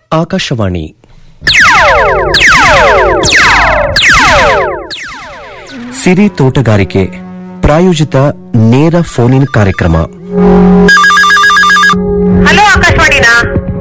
ಆಕಾಶವಾಣಿ ಸಿರಿ ತೋಟಗಾರಿಕೆ ಪ್ರಾಯೋಜಿತ ನೇರ ಫೋನ್ ಇನ್ ಕಾರ್ಯಕ್ರಮ ಹಲೋ ಆಕಾಶವಾಣಿನಾ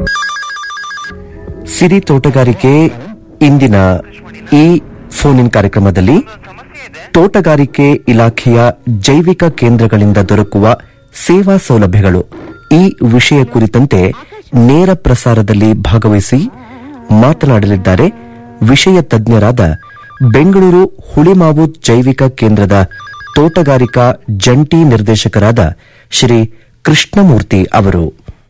ಸಿರಿ ತೋಟಗಾರಿಕೆ ಇಂದಿನ ಈ ಫೋನ್ ಇನ್ ಕಾರ್ಯಕ್ರಮದಲ್ಲಿ ತೋಟಗಾರಿಕೆ ಇಲಾಖೆಯ ಜೈವಿಕ ಕೇಂದ್ರಗಳಿಂದ ದೊರಕುವ ಸೇವಾ ಸೌಲಭ್ಯಗಳು ಈ ವಿಷಯ ಕುರಿತಂತೆ ನೇರ ಪ್ರಸಾರದಲ್ಲಿ ಭಾಗವಹಿಸಿ ಮಾತನಾಡಲಿದ್ದಾರೆ ವಿಷಯ ತಜ್ಞರಾದ ಬೆಂಗಳೂರು ಹುಳಿಮಾವು ಜೈವಿಕ ಕೇಂದ್ರದ ತೋಟಗಾರಿಕಾ ಜಂಟಿ ನಿರ್ದೇಶಕರಾದ ಶ್ರೀ ಕೃಷ್ಣಮೂರ್ತಿ ಅವರು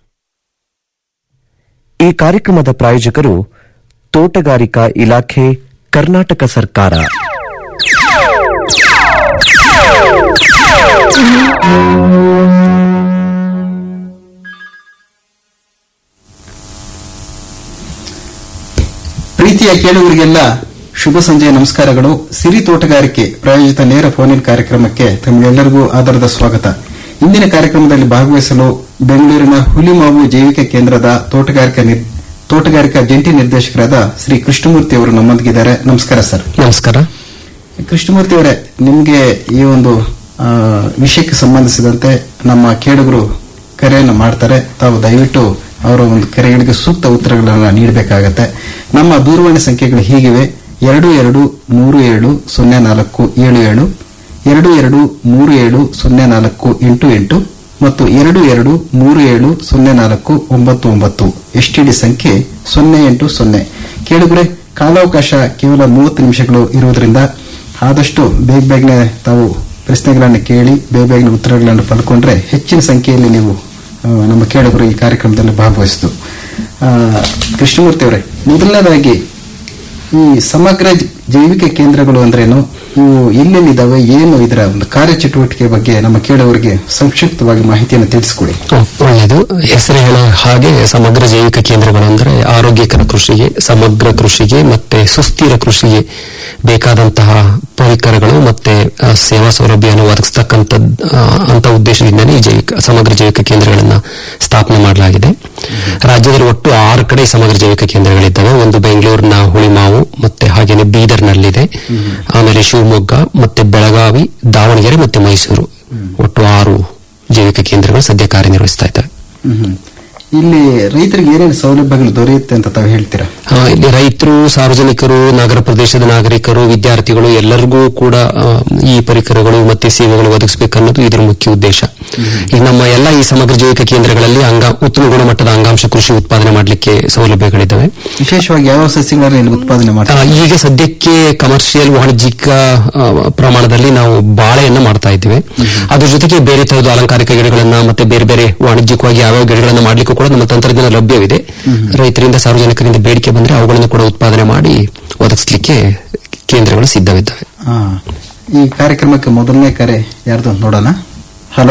ಈ ಕಾರ್ಯಕ್ರಮದ ಪ್ರಾಯೋಜಕರು ತೋಟಗಾರಿಕಾ ಇಲಾಖೆ ಕರ್ನಾಟಕ ಸರ್ಕಾರ ಪ್ರೀತಿಯ ಕೇಳುವರಿಗೆಲ್ಲ ಶುಭ ಸಂಜೆಯ ನಮಸ್ಕಾರಗಳು ಸಿರಿ ತೋಟಗಾರಿಕೆ ಪ್ರಾಯೋಜಿತ ನೇರ ಫೋನ್ ಇನ್ ಕಾರ್ಯಕ್ರಮಕ್ಕೆ ತಮಗೆಲ್ಲರಿಗೂ ಆಧಾರದ ಸ್ವಾಗತ ಇಂದಿನ ಕಾರ್ಯಕ್ರಮದಲ್ಲಿ ಭಾಗವಹಿಸಲು ಬೆಂಗಳೂರಿನ ಹುಲಿಮಾವು ಜೈವಿಕ ಕೇಂದ್ರದ ತೋಟಗಾರಿಕಾ ನಿರ್- ತೋಟಗಾರಿಕಾ ಜಂಟಿ ನಿರ್ದೇಶಕರಾದ ಶ್ರೀ ಕೃಷ್ಣಮೂರ್ತಿ ಅವರು ನಮ್ಮೊಂದಿಗಿದ್ದಾರೆ ನಮಸ್ಕಾರ ಸರ್ ನಮಸ್ಕಾರ ಕೃಷ್ಣಮೂರ್ತಿ ಅವರೇ ನಿಮಗೆ ಈ ಒಂದು ಆ, ವಿಷಯಕ್ಕೆ ಸಂಬಂಧಿಸಿದಂತೆ ನಮ್ಮ ಕೇಳುಗರು ಕರೆಯನ್ನು ಮಾಡ್ತಾರೆ ತಾವು ದಯವಿಟ್ಟು ಅವರ ಒಂದು ಕರೆಗಳಿಗೆ ಸೂಕ್ತ ಉತ್ತರಗಳನ್ನು ನೀಡಬೇಕಾಗತ್ತೆ ನಮ್ಮ ದೂರವಾಣಿ ಸಂಖ್ಯೆಗಳು ಹೀಗಿವೆ ಎರಡು ಎರಡು ಮೂರು ಏಳು ಸೊನ್ನೆ ನಾಲ್ಕು ಏಳು ಏಳು ಎರಡು ಎರಡು ಮೂರು ಏಳು ಸೊನ್ನೆ ನಾಲ್ಕು ಎಂಟು ಎಂಟು ಮತ್ತು ಎರಡು ಎರಡು ಮೂರು ಏಳು ಸೊನ್ನೆ ನಾಲ್ಕು ಒಂಬತ್ತು ಒಂಬತ್ತು ಎಸ್ಟಿಡಿ ಸಂಖ್ಯೆ ಸೊನ್ನೆ ಎಂಟು ಸೊನ್ನೆ ಕೇಳಿದ್ರೆ ಕಾಲಾವಕಾಶ ಕೇವಲ ಮೂವತ್ತು ನಿಮಿಷಗಳು ಇರುವುದರಿಂದ ಆದಷ್ಟು ಬೇಗ ಬೇಗನೆ ತಾವು ಪ್ರಶ್ನೆಗಳನ್ನು ಕೇಳಿ ಬೇಗ ಬೇಗನೆ ಉತ್ತರಗಳನ್ನು ಪಡ್ಕೊಂಡ್ರೆ ಹೆಚ್ಚಿನ ಸಂಖ್ಯೆಯಲ್ಲಿ ನೀವು ಆ, ನಮ್ಮ ಕೇಳುಗರು ಈ ಕಾರ್ಯಕ್ರಮದಲ್ಲಿ ಭಾಗವಹಿಸಿತು ಆ, ಕೃಷ್ಣಮೂರ್ತಿ ಅವರೇ ಮೊದಲನೇದಾಗಿ ಈ ಸಮಗ್ರ ಜ- ಜೈವಿಕ ಕೇಂದ್ರಗಳು ಅಂದ್ರೇನು ಇವು ಎಲ್ಲೆಲ್ಲಿದ್ದಾವೆ ಏನು ಇದರ ಒಂದು ಕಾರ್ಯಚಟುವಟಿಕೆ ಬಗ್ಗೆ ನಮ್ಮ ಕೇಳುವರಿಗೆ ಸಂಕ್ಷಿಪ್ತವಾಗಿ ಮಾಹಿತಿಯನ್ನು ತಿಳಿಸಿಕೊಡಿ ಹ್ಮ್, ಒಳ್ಳೆಯದು ಹೆಸರು ಹೇಳೋ ಹಾಗೆ ಸಮಗ್ರ ಜೈವಿಕ ಕೇಂದ್ರಗಳು ಅಂದ್ರೆ ಆರೋಗ್ಯಕರ ಕೃಷಿಗೆ ಸಮಗ್ರ ಕೃಷಿಗೆ ಮತ್ತೆ ಸುಸ್ಥಿರ ಕೃಷಿಗೆ ಬೇಕಾದಂತಹ ಪರಿಕರಗಳು ಮತ್ತೆ ಆ, ಸೇವಾ ಸೌಲಭ್ಯವನ್ನು ಒದಗಿಸ್ತಕ್ಕಂಥ ಅಂತ ಉದ್ದೇಶದಿಂದನೇ ಈ ಜೈವಿಕ ಸಮಗ್ರ ಜೈವಿಕ ಕೇಂದ್ರಗಳನ್ನ ಸ್ಥಾಪನೆ ಮಾಡಲಾಗಿದೆ ರಾಜ್ಯದಲ್ಲಿ ಒಟ್ಟು ಆರು ಕಡೆ ಸಮಗ್ರ ಜೈವಿಕ ಕೇಂದ್ರಗಳಿದ್ದಾವೆ ಒಂದು ಬೆಂಗಳೂರಿನ ಹುಳಿಮಾವು ಮತ್ತೆ ಹಾಗೇನೆ ಬೀದರ್ನಲ್ಲಿದೆ ಆಮೇಲೆ ಶಿವಮೊಗ್ಗ ಮತ್ತೆ ಬೆಳಗಾವಿ ದಾವಣಗೆರೆ ಮತ್ತೆ ಮೈಸೂರು ಒಟ್ಟು ಆರು ಜೈವಿಕ ಕೇಂದ್ರಗಳು ಸದ್ಯ ಕಾರ್ಯನಿರ್ವಹಿಸ್ತಾ ಇದ್ದಾವೆ ಹ್ಮ್. ಇಲ್ಲಿ ರೈತರಿಗೆ ಏನೇನು ಸೌಲಭ್ಯಗಳು ದೊರೆಯುತ್ತೆ ಅಂತ ತಾವು ಹೇಳ್ತೀರಾ ಆ, ಇಲ್ಲಿ ರೈತರು ಸಾರ್ವಜನಿಕರು ನಗರ ಪ್ರದೇಶದ ನಾಗರಿಕರು ವಿದ್ಯಾರ್ಥಿಗಳು ಎಲ್ಲರಿಗೂ ಕೂಡ ಆ, ಈ ಪರಿಕರಗಳು ಮತ್ತೆ ಸೇವೆಗಳು ಒದಗಿಸಬೇಕನ್ನೋದು ಇದರ ಮುಖ್ಯ ಉದ್ದೇಶ ಈಗ ನಮ್ಮ ಎಲ್ಲ ಈ ಸಮಗ್ರ ಜೈವಿಕ ಕೇಂದ್ರಗಳಲ್ಲಿ ಅಂಗ ಉತ್ತಮ ಗುಣಮಟ್ಟದ ಅಂಗಾಂಶ ಕೃಷಿ ಉತ್ಪಾದನೆ ಮಾಡಲಿಕ್ಕೆ ಸೌಲಭ್ಯಗಳಿದ್ದಾವೆ ವಿಶೇಷವಾಗಿ ಯಾವ ಸಸ್ಯಗಳನ್ನು ಇಲ್ಲಿ ಉತ್ಪಾದನೆ ಆ, ಮಾಡ್ತಾರೆ ಈಗ ಸದ್ಯಕ್ಕೆ ಕಮರ್ಷಿಯಲ್ ವಾಣಿಜ್ಯಿಕ ಆ, ಪ್ರಮಾಣದಲ್ಲಿ ನಾವು ಬಾಳೆಯನ್ನ ಮಾಡ್ತಾ ಇದ್ದೇವೆ ಅದ್ರ ಜೊತೆಗೆ ಬೇರೆ ತರಹದ ಅಲಂಕಾರಿಕ ಗಿಡಗಳನ್ನ ಮತ್ತೆ ಬೇರೆ ಬೇರೆ ವಾಣಿಜ್ಯಿಕವಾಗಿ ಯಾವ್ಯಾವ ಗಿಡಗಳನ್ನ ಮಾಡ್ಲಿಕ್ಕೂ ಕೂಡ ನಮ್ಮ ತಂತ್ರಜ್ಞಾನ ಲಭ್ಯವಿದೆ ರೈತರಿಂದ ಸಾರ್ವಜನಿಕರಿಂದ ಬೇಡಿಕೆ ಬಂದ್ರೆ ಅವುಗಳನ್ನು ಕೂಡ ಉತ್ಪಾದನೆ ಮಾಡಿ ಒದಗಿಸಲಿಕ್ಕೆ ಕೇಂದ್ರಗಳು ಸಿದ್ಧವಿದ್ದಾವೆ ಆ, ಈ ಕಾರ್ಯಕ್ರಮಕ್ಕೆ ಮೊದಲನೇ ಕರೆ ಯಾರ್ದು ಅಂತ ನೋಡೋಣ ಹಲೋ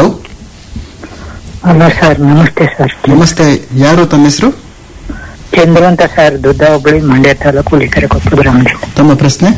ಹಲೋ ಸರ್ ನಮಸ್ತೆ ಸರ್ ನಮಸ್ತೆ ಯಾರು ತಮ್ಮ ಹೆಸರು ಚಂದ್ರ ಅಂತ ಸರ್ ದುದ್ದ ಹುಬ್ಬಳ್ಳಿ ಮಂಡ್ಯ ತಾಲೂಕು ಲಿಕರೆ ಕೊಪ್ಪ ಗ್ರಾಮದಿಂದ ತಮ್ಮ ಪ್ರಶ್ನೆ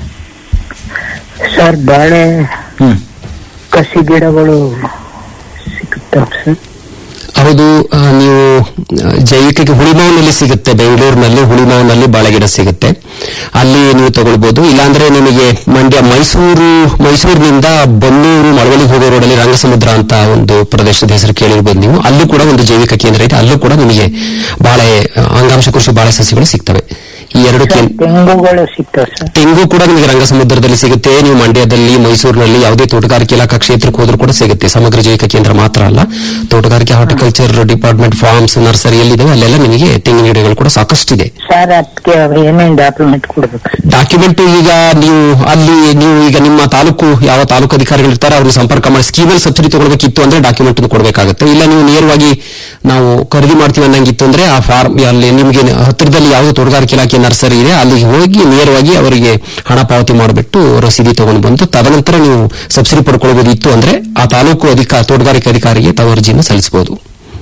ಸರ್ ಬಾಳೆ ಹ್ಮ್ ಕಸಿ ಗಿಡಗಳು ಸಿಗುತ್ತಾವ ಸರ್ ಹೌದು ಆ, ನೀವು ಆ, ಜೈವಿಕಕ್ಕೆ ಹುಳಿಮಾವಿನಲ್ಲಿ ಸಿಗುತ್ತೆ ಬೆಂಗಳೂರಿನಲ್ಲಿ ಹುಳಿಮಾವಿನಲ್ಲಿ ಬಾಳೆಗಿಡ ಸಿಗುತ್ತೆ ಅಲ್ಲಿ ನೀವು ತಗೊಳ್ಬಹುದು ಇಲ್ಲಾಂದ್ರೆ ನಿಮಗೆ ಮಂಡ್ಯ ಮೈಸೂರು ಮೈಸೂರಿನಿಂದ ಬನ್ನೂರು ಮಳವಳ್ಳಿ ಹೋಗೋ ರೋಡಲ್ಲಿ ರಂಗಸಮುದ್ರ ಅಂತ ಒಂದು ಪ್ರದೇಶದ ಹೆಸರು ಕೇಳಿರ್ಬೋದು ನೀವು ಅಲ್ಲೂ ಕೂಡ ಒಂದು ಜೈವಿಕ ಕೇಂದ್ರ ಇದೆ ಅಲ್ಲೂ ಕೂಡ ನಿಮಗೆ ಬಾಳೆ ಆ, ಅಂಗಾಂಶ ಕೃಷಿ ಬಾಳೆ ಸಸ್ಯಗಳು ಸಿಗ್ತವೆ ಈ ಎರಡು ಸರ್ ಕೇಂದ್ರ ತೆಂಗುಗಳು ಸಿಗ್ತಾವ ಸರ್ ತೆಂಗು ಕೂಡ ನಿಮಗೆ ರಂಗಸಮುದ್ರದಲ್ಲಿ ಸಿಗುತ್ತೆ ನೀವು ಮಂಡ್ಯದಲ್ಲಿ ಮೈಸೂರಿನಲ್ಲಿ ಯಾವುದೇ ತೋಟಗಾರಿಕೆ ಇಲಾಖಾ ಕ್ಷೇತ್ರಕ್ಕೆ ಹೋದ್ರೂ ಕೂಡ ಸಿಗುತ್ತೆ ಸಮಗ್ರ ಜೈವಿಕ ಕೇಂದ್ರ ಮಾತ್ರ ಅಲ್ಲ ತೋಟಗಾರಿಕೆ ಹಾರ್ಟಿಕಲ್ಚರ್ ಡಿಪಾರ್ಟ್ಮೆಂಟ್ ಫಾರ್ಮ್ಸ್ ನರ್ಸರಿ ಎಲ್ಲಿದ್ದಾವೆ ಅಲ್ಲೆಲ್ಲ ನಿಮಗೆ ತೆಂಗಿನ ಗಿಡಗಳು ಕೂಡ ಸಾಕಷ್ಟಿದೆ ಸರ್ ಅದಕ್ಕೆ ಏನೇನ್ ಡಾಕ್ಯುಮೆಂಟ್ ಕೊಡ್ಬೇಕು ಸರ್ ಡಾಕ್ಯುಮೆಂಟ್ ಈಗ ನೀವು ಅಲ್ಲಿ ನೀವು ಈಗ ನಿಮ್ಮ ತಾಲೂಕು ಯಾವ ತಾಲೂಕು ಅಧಿಕಾರಿಗಳು ಇರ್ತಾರೆ ಅವ್ರಿಗೆ ಸಂಪರ್ಕ ಮಾಡಿ ಸ್ಕೀಮಲ್ಲಿ ಸಬ್ಸಿಡಿ ತಗೊಳ್ಬೇಕಿತ್ತು ಅಂದ್ರೆ ಡಾಕ್ಯುಮೆಂಟ್ ಕೊಡಬೇಕಾಗುತ್ತೆ ಇಲ್ಲ ನೀವು ನೇರವಾಗಿ ನಾವು ಖರೀದಿ ಮಾಡ್ತೀವಿ ಅನ್ನಂಗಿತ್ತು ಅಂದ್ರೆ ಆ ಫಾರ್ಮ್ ಅಲ್ಲಿ ನಿಮಗೆ ಹತ್ತಿರದಲ್ಲಿ ಯಾವುದು ತೋಟಗಾರಿಕೆ ಇಲಾಖೆ ನರ್ಸರಿ ಇದೆ ಅಲ್ಲಿಗೆ ಹೋಗಿ ನೇರವಾಗಿ ಅವರಿಗೆ ಹಣ ಪಾವತಿ ಮಾಡಿಬಿಟ್ಟು ರಸೀದಿ ತಗೊಂಡು ಬಂದು ತದನಂತರ ನೀವು ಸಬ್ಸಿಡಿ ಪಡ್ಕೊಳ್ಬೋದಿತ್ತು ಅಂದ್ರೆ ಆ ತಾಲೂಕು ಅಧಿಕ ತೋಟಗಾರಿಕೆ ಅಧಿಕಾರಿಗೆ ತಾವು ಅರ್ಜಿಯನ್ನು ಸಲ್ಲಿಸಬಹುದು